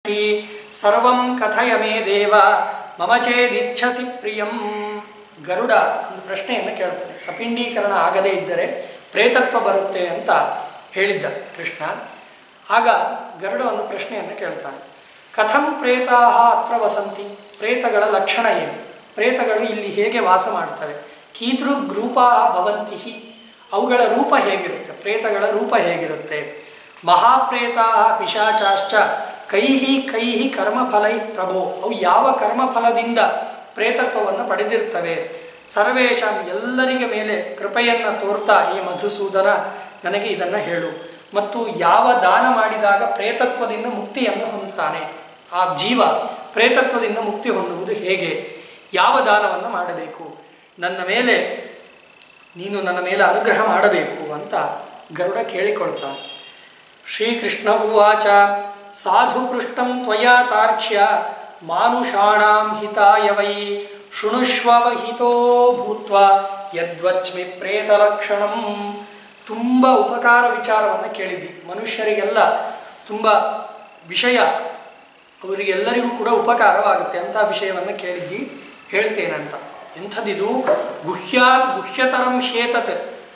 ಷಷ್ಠಿ ಸರ್ವಂ ಕಥಯ ಮೇ ದೇವ ಮಮ ಚೇದಿಚ್ಛಸಿ ಪ್ರಿಯಂ ಗರುಡ ಒಂದು ಪ್ರಶ್ನೆಯನ್ನು ಕೇಳ್ತಾನೆ ಸಪಿಂಡೀಕರಣ ಆಗದೇ ಇದ್ದರೆ ಪ್ರೇತತ್ವ ಬರುತ್ತೆ ಅಂತ ಹೇಳಿದ್ದ ಕೃಷ್ಣ ಆಗ ಗರುಡ ಒಂದು ಪ್ರಶ್ನೆಯನ್ನು ಕೇಳ್ತಾನೆ ಕಥಂ ಪ್ರೇತಾ ಅತ್ರ ವಸಂತಿ ಪ್ರೇತಗಳ ಲಕ್ಷಣ ಏನು ಪ್ರೇತಗಳು ಇಲ್ಲಿ ಹೇಗೆ ವಾಸ ಮಾಡ್ತವೆ ಕೀದೃಗ್ ರೂಪಾ ಭವಂತಿ ಅವುಗಳ ರೂಪ ಹೇಗಿರುತ್ತೆ ಪ್ರೇತಗಳ ರೂಪ ಹೇಗಿರುತ್ತೆ ಮಹಾಪ್ರೇತಾ ಪಿಶಾಚಾಶ್ಚ ಕೈಹಿ ಕೈಹಿ ಕರ್ಮಫಲೈ ಪ್ರಭೋ ಅವು ಯಾವ ಕರ್ಮಫಲದಿಂದ ಪ್ರೇತತ್ವವನ್ನು ಪಡೆದಿರ್ತವೆ ಸರ್ವೇಶಾಂ ಎಲ್ಲರಿಗೆ ಮೇಲೆ ಕೃಪೆಯನ್ನು ತೋರ್ತಾ ಈ ಮಧುಸೂದನ ನನಗೆ ಇದನ್ನು ಹೇಳು ಮತ್ತು ಯಾವ ದಾನ ಮಾಡಿದಾಗ ಪ್ರೇತತ್ವದಿಂದ ಮುಕ್ತಿಯನ್ನು ಹೊಂದುತ್ತಾನೆ ಆ ಜೀವ ಪ್ರೇತತ್ವದಿಂದ ಮುಕ್ತಿ ಹೊಂದುವುದು ಹೇಗೆ ಯಾವ ದಾನವನ್ನು ಮಾಡಬೇಕು ನನ್ನ ಮೇಲೆ ನೀನು ನನ್ನ ಮೇಲೆ ಅನುಗ್ರಹ ಮಾಡಬೇಕು ಅಂತ ಗರುಡ ಕೇಳಿಕೊಳ್ತಾನೆ ಶ್ರೀಕೃಷ್ಣ ಉವಾಚ ಸಾಧು ಪೃಷ್ಟಂ ತ್ವಯಾ ತಾರ್ಕ್ಷ್ಯ ಮಾನುಷಾಣಾಂ ಹಿತಾಯ ವೈ ಶೃಣುಷ್ವ ಹಿತೋ ಭೂತ್ವ ಯದ್ವಚ್ಮಿ ಪ್ರೇತಲಕ್ಷಣಂ ತುಂಬ ಉಪಕಾರ ವಿಚಾರವನ್ನು ಕೇಳಿದ್ದಿ ಮನುಷ್ಯರಿಗೆಲ್ಲ ತುಂಬ ವಿಷಯ ಅವರಿಗೆಲ್ಲರಿಗೂ ಕೂಡ ಉಪಕಾರವಾಗುತ್ತೆ ಅಂತ ವಿಷಯವನ್ನು ಕೇಳಿದ್ದಿ ಹೇಳ್ತೇನಂತ ಎಂಥದಿದು ಗುಹ್ಯಾತ್ ಗುಹ್ಯತರಂ ಹೇತತ್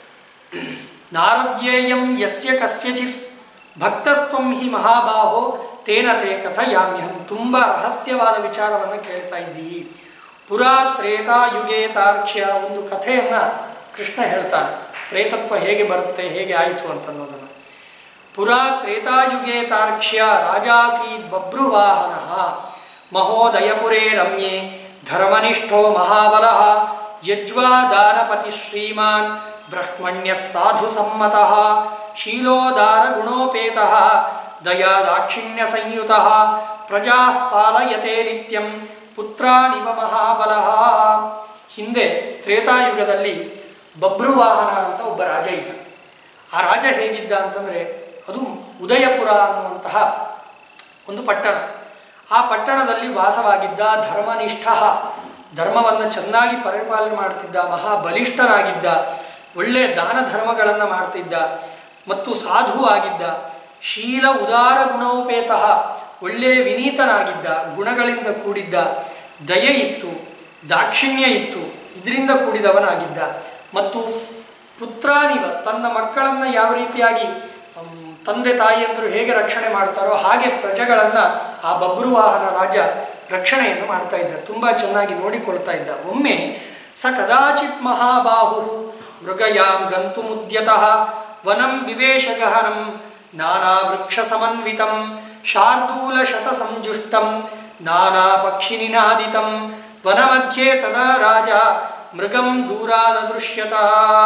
ನಾರವ್ಯೇಯಂ ಯಸ್ಯ ಕಸ್ಯಚಿತ್ ಭಕ್ತಸ್ತ್ವಂ ಹಿ ಮಹಾಬಾಹೋ ತೇನ ತೇ ಕಥಯಾಮ್ಯಹಂ ತುಂಬ ರಹಸ್ಯವಾದ ವಿಚಾರವನ್ನು ಕೇಳ್ತಾ ಇದ್ದೀ ಪುರಾ ತ್ರೇತಾಯುಗೇ ತಾರ್ಕ್ಷ್ಯ ಒಂದು ಕಥೆಯನ್ನು ಕೃಷ್ಣ ಹೇಳ್ತಾನೆ ಪ್ರೇತತ್ವ ಹೇಗೆ ಬರುತ್ತೆ ಹೇಗೆ ಆಯಿತು ಅಂತನ್ನೋದನ್ನು ಪುರಾ ತ್ರೇತಾಯುಗೇ ತಾರ್ಕ್ಷ್ಯ ರಾಜಾಸೀದ್ ಬಭ್ರುವಾಹನ ಮಹೋದಯಪುರೇ ರಮ್ಯೆ ಧರ್ಮನಿಷ್ಠೋ ಮಹಾಬಲಃ ಯಜ್ವಾ ದಾನಪತಿ ಶ್ರೀಮಾನ್ ಬ್ರಹ್ಮಣ್ಯ ಸಾಧು ಸಮ್ಮತಃ ಶೀಲೋದಾರ ಗುಣೋಪೇತಃ ದಯಾ ದಾಕ್ಷಿಣ್ಯ ಸಂಯುತಃ ಪ್ರಜಾ ಪಾಲಯತೆ ನಿತ್ಯಂ ಪುತ್ರಾಣಿವ ಮಹಾಬಲಃ ಹಿಂದೆ ತ್ರೇತಾಯುಗದಲ್ಲಿ ಬಭ್ರುವಾಹನ ಅಂತ ಒಬ್ಬ ರಾಜ ಇದ್ದ ಆ ರಾಜ ಹೇಗಿದ್ದ ಅಂತಂದರೆ ಅದು ಉದಯಪುರ ಅನ್ನುವಂತಹ ಒಂದು ಪಟ್ಟಣ ಆ ಪಟ್ಟಣದಲ್ಲಿ ವಾಸವಾಗಿದ್ದ ಧರ್ಮನಿಷ್ಠ ಧರ್ಮವನ್ನು ಚೆನ್ನಾಗಿ ಪರಿಪಾಲನೆ ಮಾಡ್ತಿದ್ದ ಮಹಾಬಲಿಷ್ಠನಾಗಿದ್ದ ಒಳ್ಳೆ ದಾನ ಧರ್ಮಗಳನ್ನು ಮಾಡ್ತಿದ್ದ ಮತ್ತು ಸಾಧು ಆಗಿದ್ದ ಶೀಲ ಉದಾರ ಗುಣೋಪೇತಃ ಒಳ್ಳೆ ವಿನೀತನಾಗಿದ್ದ ಗುಣಗಳಿಂದ ಕೂಡಿದ್ದ ದಯೆ ಇತ್ತು ದಾಕ್ಷಿಣ್ಯ ಇತ್ತು ಇದರಿಂದ ಕೂಡಿದವನಾಗಿದ್ದ ಮತ್ತು ಪುತ್ರಾನಿವ ತನ್ನ ಮಕ್ಕಳನ್ನು ಯಾವ ರೀತಿಯಾಗಿ ಹ್ಮ್, ತಂದೆ ತಾಯಿಯಂದರು ಹೇಗೆ ರಕ್ಷಣೆ ಮಾಡ್ತಾರೋ ಹಾಗೆ ಪ್ರಜೆಗಳನ್ನು ಆ ಬಬ್ರುವಾಹನ ರಾಜ ರಕ್ಷಣೆಯನ್ನು ಮಾಡ್ತಾ ಇದ್ದ ತುಂಬ ಚೆನ್ನಾಗಿ ನೋಡಿಕೊಳ್ತಾ ಇದ್ದ ಒಮ್ಮೆ ಸ ಕದಾಚಿತ್ ಮಹಾಬಾಹು ಮೃಗಯಾಂ ಗಂತು ಮುದ್ಯತಃ ವನಂ ವಿವೇಶ ಗಹನಂ ನಾನಾ ವೃಕ್ಷ ಸಮನ್ವಿತಂ ಶಾರ್ದೂಲ ಶತ ಸಂಜುಷ್ಟಂ ನಾನಾ ಪಕ್ಷಿ ನಿನಾದಿತಂ ವನಮಧ್ಯೆ ತದಾ ರಾಜ ಮೃಗಂ ದೂರಾದ ದೃಶ್ಯತ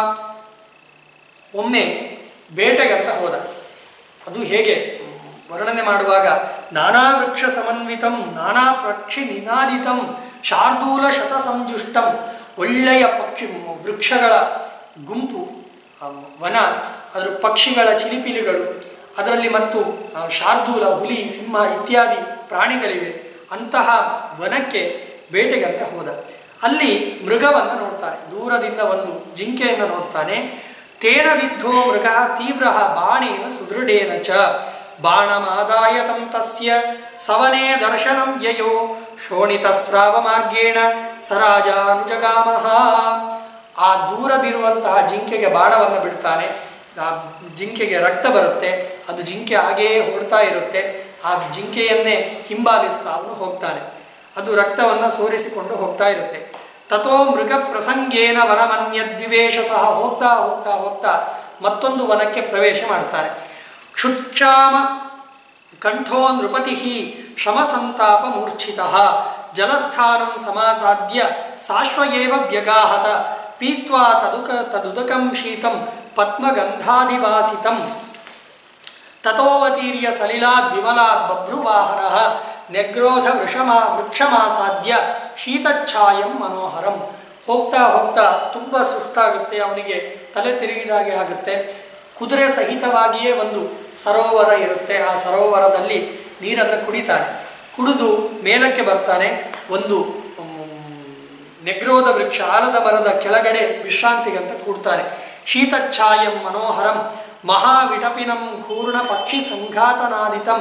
ಒಮ್ಮೆ ಬೇಟೆಗಂತ ಹೋದ ಅದು ಹೇಗೆ ವರ್ಣನೆ ಮಾಡುವಾಗ ನಾನಾ ವೃಕ್ಷ ಸಮನ್ವಿತಂ ನಾನಾ ಪಕ್ಷಿ ನಿನಾದಿತಂ ಶಾರ್ದೂಲ ಶತ ಸಂಜುಷ್ಟಂ ಒಳ್ಳೆಯ ಪಕ್ಷಿ ವೃಕ್ಷಗಳ ಗುಂಪು ಆ ವನ ಅದರ ಪಕ್ಷಿಗಳ ಚಿಲಿಪಿಲಿಗಳು ಅದರಲ್ಲಿ ಮತ್ತು ಆ, ಶಾರ್ದೂಲ ಹುಲಿ ಸಿಂಹ ಇತ್ಯಾದಿ ಪ್ರಾಣಿಗಳಿವೆ ಅಂತಹ ವನಕ್ಕೆ ಬೇಟೆಗಂತ ಹೋದ ಅಲ್ಲಿ ಮೃಗವನ್ನು ನೋಡ್ತಾನೆ ದೂರದಿಂದ ಒಂದು ಜಿಂಕೆಯನ್ನು ನೋಡ್ತಾನೆ ತೇನ ವಿದ್ಧೋ ಮೃಗ ತೀವ್ರ ಬಾಣೇನ ಸುದೃಢೇನ ಚ ಬಾಣಮಾದಾಯ ತಂ ತಸ್ಯ ಸವನೇ ದರ್ಶನಂ ಯಯೋ ಶೋಣಿತಸ್ರಾವ ಮಾರ್ಗೇಣ ಸರಾಜಾನುಜಗಾಮಃ ಆ ದೂರದಿರುವಂತಹ ಜಿಂಕೆಗೆ ಬಾಣವನ್ನು ಬಿಡ್ತಾನೆ ಆ ಜಿಂಕೆಗೆ ರಕ್ತ ಬರುತ್ತೆ ಅದು ಜಿಂಕೆ ಹಾಗೆಯೇ ಹೊಡ್ತಾ ಇರುತ್ತೆ ಆ ಜಿಂಕೆಯನ್ನೇ ಹಿಂಬಾಲಿಸ್ತಾ ಅವನು ಹೋಗ್ತಾನೆ ಅದು ರಕ್ತವನ್ನು ಸೋರಿಸಿಕೊಂಡು ಹೋಗ್ತಾ ಇರುತ್ತೆ ತಥೋ ಮೃಗ ಪ್ರಸಂಗೇನ ವನಮನ್ಯದ್ವಿವೇಶ ಸಹ ಹೋಗ್ತಾ ಹೋಗ್ತಾ ಹೋಗ್ತಾ ಮತ್ತೊಂದು ವನಕ್ಕೆ ಪ್ರವೇಶ ಮಾಡ್ತಾನೆ ಕ್ಷುಕ್ಷಾಮ ಕಂಠೋ ನೃಪತಿ ಶ್ರಮಸಂತಾಪ ಮೂರ್ಛಿತ ಜಲಸ್ಥಾನಂ ಸಮಾಸಾದ್ಯ ಸಾಶ್ವಯೇವ ವ್ಯಗಾಹತ ಪೀತ್ವಾ ತದುಕ ತದುದಕಂ ಶೀತಂ ಪದ್ಮಗಂಧಾಧಿವಾಸಿತಂ ತಥೋವತೀರ್ಯ ಸಲಿಲಾದ್ ವಿಮಲಾದ್ ಬಭ್ರುವಾಹನ ನೆಗ್ರೋಧ ವೃಷಮಾ ವೃಕ್ಷಮಾಸಾದ್ಯ ಶೀತಚ್ಛಾಯಂ ಮನೋಹರಂ ಹೋಗ್ತಾ ಹೋಗ್ತಾ ತುಂಬ ಸುಸ್ತಾಗುತ್ತೆ ಅವನಿಗೆ ತಲೆ ತಿರುಗಿದಾಗೆ ಆಗುತ್ತೆ ಕುದುರೆ ಸಹಿತವಾಗಿಯೇ ಒಂದು ಸರೋವರ ಇರುತ್ತೆ ಆ ಸರೋವರದಲ್ಲಿ ನೀರನ್ನು ಕುಡಿತಾನೆ ಕುಡಿದು ಮೇಲಕ್ಕೆ ಬರ್ತಾನೆ ಒಂದು ಮ್, ನೆಗ್ರೋಧ ವೃಕ್ಷ ಆಲದ ಮರದ ಕೆಳಗಡೆ ವಿಶ್ರಾಂತಿಗಂತ ಕೂಡ್ತಾನೆ ಶೀತಚ್ಛಾಯಂ ಮನೋಹರಂ ಮಹಾವಿಟಪಿನಂ ಘೂರ್ಣ ಪಕ್ಷಿ ಸಂಘಾತನಾದಿತಂ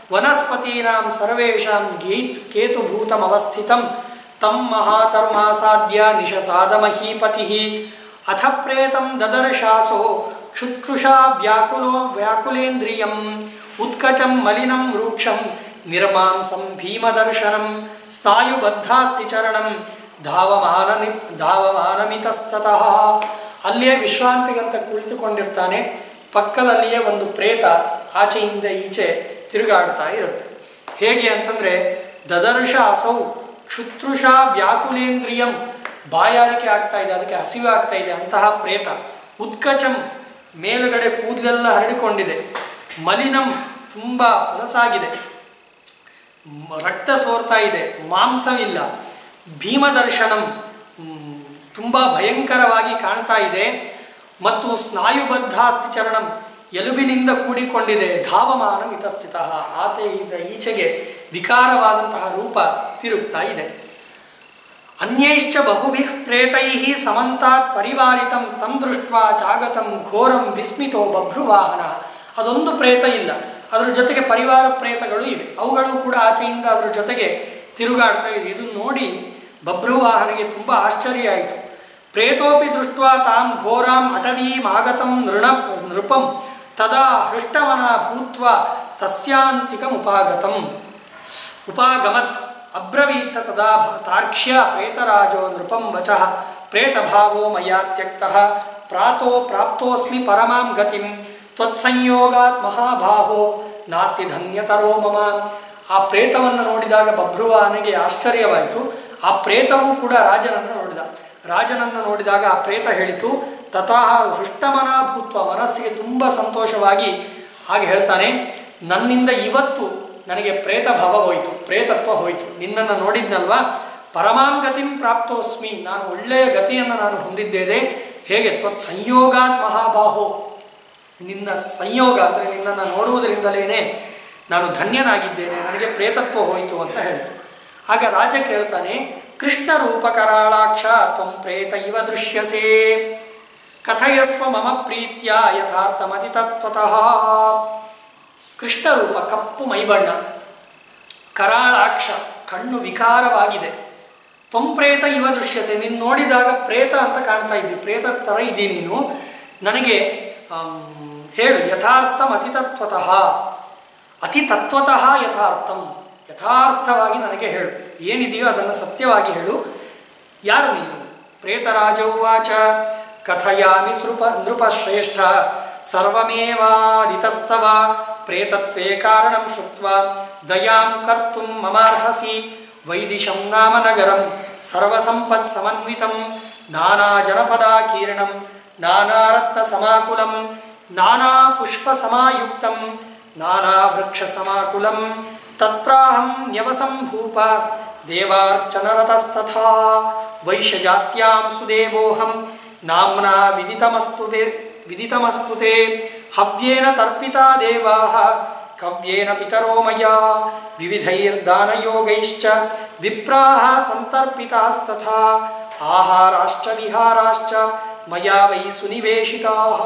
ವನಸ್ಪತೀನಾಂ ಸರ್ವೇಷಾಂ ಗೇತ್ ಕೇತುಭೂತಮವಸ್ಥಿತಂ ತಂ ಮಹಾತರುಮಾಸಾದ್ಯ ನಿಶಸಾದ ಮಹೀಪತಿ ಅಥ ಪ್ರೇತಂ ದದರ್ಶಾಸೋ ಕ್ಷುತ್ಕೃಷಾ ವ್ಯಾಕುಲೋ ವ್ಯಾಕುಲೇಂದ್ರಿಯಂ ಉತ್ಕಚಂ ಮಲಿನಂ ರೂಕ್ಷಂ ನಿರ್ಮಾಂಸಂ ಭೀಮದರ್ಶನಂ ಸ್ನಾಯುಬದ್ಧಾಸ್ತಿ ಚರಣಂ ಧಾವಮಾನನಿ ಧಾವಮಾನಮಿತಸ್ತತಃ ಅಲ್ಲಿಯೇ ವಿಶ್ರಾಂತಿಗಂತ ಕುಳಿತುಕೊಂಡಿರ್ತಾನೆ ಪಕ್ಕದಲ್ಲಿಯೇ ಒಂದು ಪ್ರೇತ ಆಚೆಯಿಂದ ಈಚೆ ತಿರುಗಾಡ್ತಾ ಇರುತ್ತೆ ಹೇಗೆ ಅಂತಂದರೆ ದದರ್ಶ ಅಸೌ ಕ್ಷುತ್ರುಷ ವ್ಯಾಕುಲೇಂದ್ರಿಯಂ ಬಾಯಾರಿಕೆ ಆಗ್ತಾ ಇದೆ ಅದಕ್ಕೆ ಹಸಿವೆ ಆಗ್ತಾ ಇದೆ ಅಂತಹ ಪ್ರೇತ ಉತ್ಕಚಂ ಮೇಲುಗಡೆ ಕೂದಲೆಲ್ಲ ಹರಡಿಕೊಂಡಿದೆ ಮಲಿನಂ ತುಂಬ ಹೊಲಸಾಗಿದೆ ಮ- ರಕ್ತ ಸೋರ್ತಾ ಇದೆ ಮಾಂಸವಿಲ್ಲ ಭೀಮದರ್ಶನಂ ಮ್, ತುಂಬ ಭಯಂಕರವಾಗಿ ಕಾಣ್ತಾ ಇದೆ ಮತ್ತು ಸ್ನಾಯುಬದ್ಧಾಸ್ತಿ ಚರಣಂ ಎಲುಬಿನಿಂದ ಕೂಡಿಕೊಂಡಿದೆ ಧಾವಮಾನ ಮಿತಸ್ಥಿತ ಆತೆಯಿಂದ ಈಚೆಗೆ ವಿಕಾರವಾದಂತಹ ರೂಪ ತಿರುಗ್ತಾ ಇದೆ ಅನ್ಯೈಶ್ಚ ಬಹುಭಿ ಪ್ರೇತೈ ಸಮಂತಾತ್ ಪರಿವಾರಿತಂ ತಂ ದೃಷ್ಟ ಚಾಗತಂ ಘೋರಂ ವಿಸ್ಮಿತೋ ಬಭ್ರುವಾಹನ ಅದೊಂದು ಪ್ರೇತ ಇಲ್ಲ ಅದರ ಜೊತೆಗೆ ಪರಿವಾರ ಪ್ರೇತಗಳು ಇವೆ ಅವುಗಳು ಕೂಡ ಆಚೆಯಿಂದ ಅದರ ಜೊತೆಗೆ ತಿರುಗಾಡ್ತಾ ಇದೆ ಇದನ್ನು ನೋಡಿ ಬಭ್ರುವಾಹನಿಗೆ ತುಂಬ ಆಶ್ಚರ್ಯ ಆಯಿತು ಪ್ರೇತೋಪಿ ದೃಷ್ಟ ತಾಂ ಘೋರಾಂ ಅಟವೀಂ ಆಗತಂ ನೃಣ ನೃಪಂ ತದಾ ಹೃಷ್ಟವನ ಭೂತ್ವ ತಸ್ಯಾಂತಿಕಮುಪಾಗತಂ ಉಪಾಗಮತ್ ಅಬ್ರವೀತ್ ಸ ತದಾ ಭ- ತಾರ್ಕ್ಷ್ಯ ಪ್ರೇತರಾಜೋ ನೃಪಂ ವಚಃ ಪ್ರೇತಭಾವೋ ಮಯಾ ತ್ಯಕ್ತಃ ಪ್ರಾತೋ ಪ್ರಾಪ್ತೋಸ್ಮಿ ಪರಮಾಂ ಗತಿಂ ತ್ವತ್ಸಂಯೋಗಾತ್ ಮಹಾಬಾಹೋ ನಾಸ್ತಿ ಧನ್ಯತರೋ ಮಮ ಆ ಪ್ರೇತವನ್ನು ನೋಡಿದಾಗ ಬಭ್ರುವಾನಿಗೆ ಆಶ್ಚರ್ಯವಾಯಿತು ಆ ಪ್ರೇತವೂ ಕೂಡ ರಾಜನನ್ನು ನೋಡಿದ ರಾಜನನ್ನು ನೋಡಿದಾಗ ಆ ಪ್ರೇತ ಹೇಳಿತು ತತಃ ಹೃಷ್ಟಮನ ಭೂತ್ವ ಮನಸ್ಸಿಗೆ ತುಂಬ ಸಂತೋಷವಾಗಿ ಹಾಗೆ ಹೇಳ್ತಾನೆ ನನ್ನಿಂದ ಇವತ್ತು ನನಗೆ ಪ್ರೇತ ಭಾವ ಹೋಯಿತು ಪ್ರೇತತ್ವ ಹೋಯಿತು ನಿನ್ನನ್ನು ನೋಡಿದ್ನಲ್ವಾ ಪರಮಾಂ ಗತಿಂ ಪ್ರಾಪ್ತೋಸ್ಮಿ ನಾನು ಒಳ್ಳೆಯ ಗತಿಯನ್ನು ನಾನು ಹೊಂದಿದ್ದೇನೆ ಹೇಗೆ ತ್ವತ್ ಸಂಯೋಗಾತ್ ಮಹಾಬಾಹೋ ನಿನ್ನ ಸಂಯೋಗ ಅಂದರೆ ನಿನ್ನನ್ನು ನೋಡುವುದರಿಂದಲೇ ನಾನು ಧನ್ಯನಾಗಿದ್ದೇನೆ ನನಗೆ ಪ್ರೇತತ್ವ ಹೋಯಿತು ಅಂತ ಹೇಳ್ತು ಆಗ ರಾಜ ಕೇಳ್ತಾನೆ ಕೃಷ್ಣ ರೂಪಕರಾಳಾಕ್ಷ ತ್ವಂ ಪ್ರೇತ ಇವ ದೃಶ್ಯಸೇ ಕಥಯಸ್ವ ಮಮ ಪ್ರೀತ್ಯ ಯಥಾರ್ಥಮತಿ ತತ್ವತಃ ಕೃಷ್ಣ ರೂಪ ಕಪ್ಪು ಮೈಬಣ್ಣ ಕರಾಳಾಕ್ಷ ಕಣ್ಣು ವಿಕಾರವಾಗಿದೆ ತ್ವಂಪ್ರೇತ ಇವ ದೃಶ್ಯಸೆ ನೀನು ನೋಡಿದಾಗ ಪ್ರೇತ ಅಂತ ಕಾಣ್ತಾ ಇದ್ದಿ ಪ್ರೇತ ಥರ ಇದ್ದಿ ನೀನು ನನಗೆ ಆಮ್, ಹೇಳು ಯಥಾರ್ಥಂ ಅತಿತತ್ವತಃ ಅತಿ ತತ್ವತಃ ಯಥಾರ್ಥಂ ಯಥಾರ್ಥವಾಗಿ ನನಗೆ ಹೇಳು ಏನಿದೆಯೋ ಅದನ್ನು ಸತ್ಯವಾಗಿ ಹೇಳು ಯಾರು ನೀನು ಪ್ರೇತರಾಜ ಉವಾಚ ಕಥಯಾಮಿ ಸೃಪ ನೃಪಶ್ರೇಷ್ಠ ಸರ್ವಮೇವಾದಿತಸ್ತವ ಪ್ರೇತತ್ವೇ ಕಾರಣಂ ಶುತ್ವ ದಯಾಂ ಕರ್ತುಂ ಮಮಾರ್ಹಸಿ ವೈದಿಶಂ ನಾಮ ನಗರಂ ಸರ್ವಸಂಪತ್ ಸಮನ್ವಿತಂ ನಾನಾ ಜನಪದಾಕೀರ್ಣಂ ನಾನಾರತ್ನ ಸಮಾಕುಲಂ ನಾನಾ ಪುಷ್ಪ ಸಮಾಯುಕ್ತಂ ನಾನಾ ವೃಕ್ಷ ಸಮಾಕುಲಂ ತತ್ರಾಹಂ ನ್ಯವಸಂ ಭೂಪ ದೇವಾರ್ಚನರತಸ್ತಥಾ ವೈಶ್ಯಜಾತ್ಯಾಂ ಸುದೇವೋಹಂ ನಾಮ್ನಾ ವಿದಿತಮಸ್ತು ವೇ- ವಿದಿತಮಸ್ತು ತೇ ಹವ್ಯೇನ ತರ್ಪಿತಾ ದೇವಾಃ ಕವ್ಯೇನ ಪಿತರೋ ಮಯಾ ವಿವಿಧೈರ್ದಾನಯೋಗೈಶ್ಚ ವಿಪ್ರಾಃ ಸಂತರ್ಪಿತಾಸ್ತಥಾ ಆಹಾರಾಶ್ಚ ವಿಹಾರಾಶ್ಚ ಮಯಾ ವೈ ಸುನಿವೇಶಿತಾಃ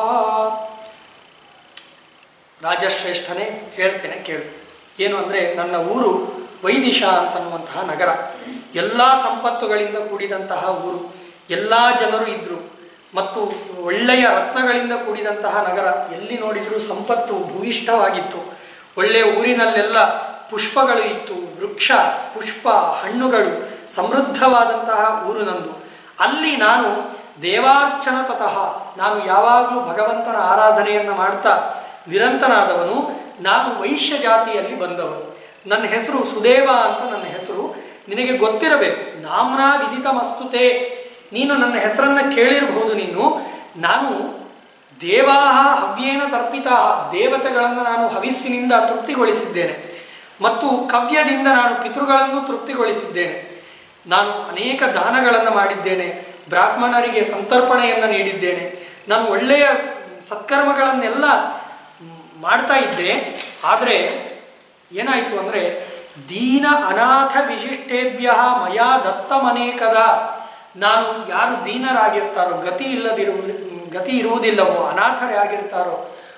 ರಾಜಶ್ರೇಷ್ಠನೇ ಹೇಳ್ತೇನೆ ಕೇಳು ಏನು ಅಂದರೆ ನನ್ನ ಊರು ವೈದಿಶ ಅಂತನ್ನುವಂತಹ ನಗರ ಎಲ್ಲ ಸಂಪತ್ತುಗಳಿಂದ ಕೂಡಿದಂತಹ ಊರು ಎಲ್ಲ ಜನರು ಇದ್ದರು ಮತ್ತು ಒಳ್ಳೆಯ ರತ್ನಗಳಿಂದ ಕೂಡಿದಂತಹ ನಗರ ಎಲ್ಲಿ ನೋಡಿದರೂ ಸಂಪತ್ತು ಭೂಯಿಷ್ಠವಾಗಿತ್ತು ಒಳ್ಳೆಯ ಊರಿನಲ್ಲೆಲ್ಲ ಪುಷ್ಪಗಳು ಇತ್ತು ವೃಕ್ಷ ಪುಷ್ಪ ಹಣ್ಣುಗಳು ಸಮೃದ್ಧವಾದಂತಹ ಊರು ನಂದು ಅಲ್ಲಿ ನಾನು ದೇವಾರ್ಚನ ತತಃ ನಾನು ಯಾವಾಗಲೂ ಭಗವಂತನ ಆರಾಧನೆಯನ್ನು ಮಾಡ್ತಾ ನಿರಂತನಾದವನು ನಾನು ವೈಶ್ಯ ಜಾತಿಯಲ್ಲಿ ಬಂದವನು ನನ್ನ ಹೆಸರು ಸುದೇವ ಅಂತ ನನ್ನ ಹೆಸರು ನಿನಗೆ ಗೊತ್ತಿರಬೇಕು ನಾಮ್ನಾ ವಿದಿತ ಮಸ್ತುತೆ ನೀನು ನನ್ನ ಹೆಸರನ್ನು ಕೇಳಿರಬಹುದು ನೀನು ನಾನು ದೇವಾಹ ಹವ್ಯೇನ ತರ್ಪಿತಾ ದೇವತೆಗಳನ್ನು ನಾನು ಹವಿಸ್ಸಿನಿಂದ ತೃಪ್ತಿಗೊಳಿಸಿದ್ದೇನೆ ಮತ್ತು ಕವ್ಯದಿಂದ ನಾನು ಪಿತೃಗಳನ್ನು ತೃಪ್ತಿಗೊಳಿಸಿದ್ದೇನೆ ನಾನು ಅನೇಕ ದಾನಗಳನ್ನು ಮಾಡಿದ್ದೇನೆ ಬ್ರಾಹ್ಮಣರಿಗೆ ಸಂತರ್ಪಣೆಯನ್ನು ನೀಡಿದ್ದೇನೆ ನಾನು ಒಳ್ಳೆಯ ಸ- ಸತ್ಕರ್ಮಗಳನ್ನೆಲ್ಲ ಮ್, ಮಾಡ್ತಾ ಇದ್ದೆ ಆದರೆ ಏನಾಯಿತು ಅಂದರೆ ದೀನ ಅನಾಥ ವಿಶಿಷ್ಟೇಭ್ಯ ಮಯಾ ದತ್ತಮನೇಕದ ನಾನು ಯಾರು ದೀನರಾಗಿರ್ತಾರೋ ಗತಿ ಇಲ್ಲದಿರುವ ಗತಿ ಇರುವುದಿಲ್ಲವೋ ಅನಾಥರೇ ಆಗಿರ್ತಾರೋ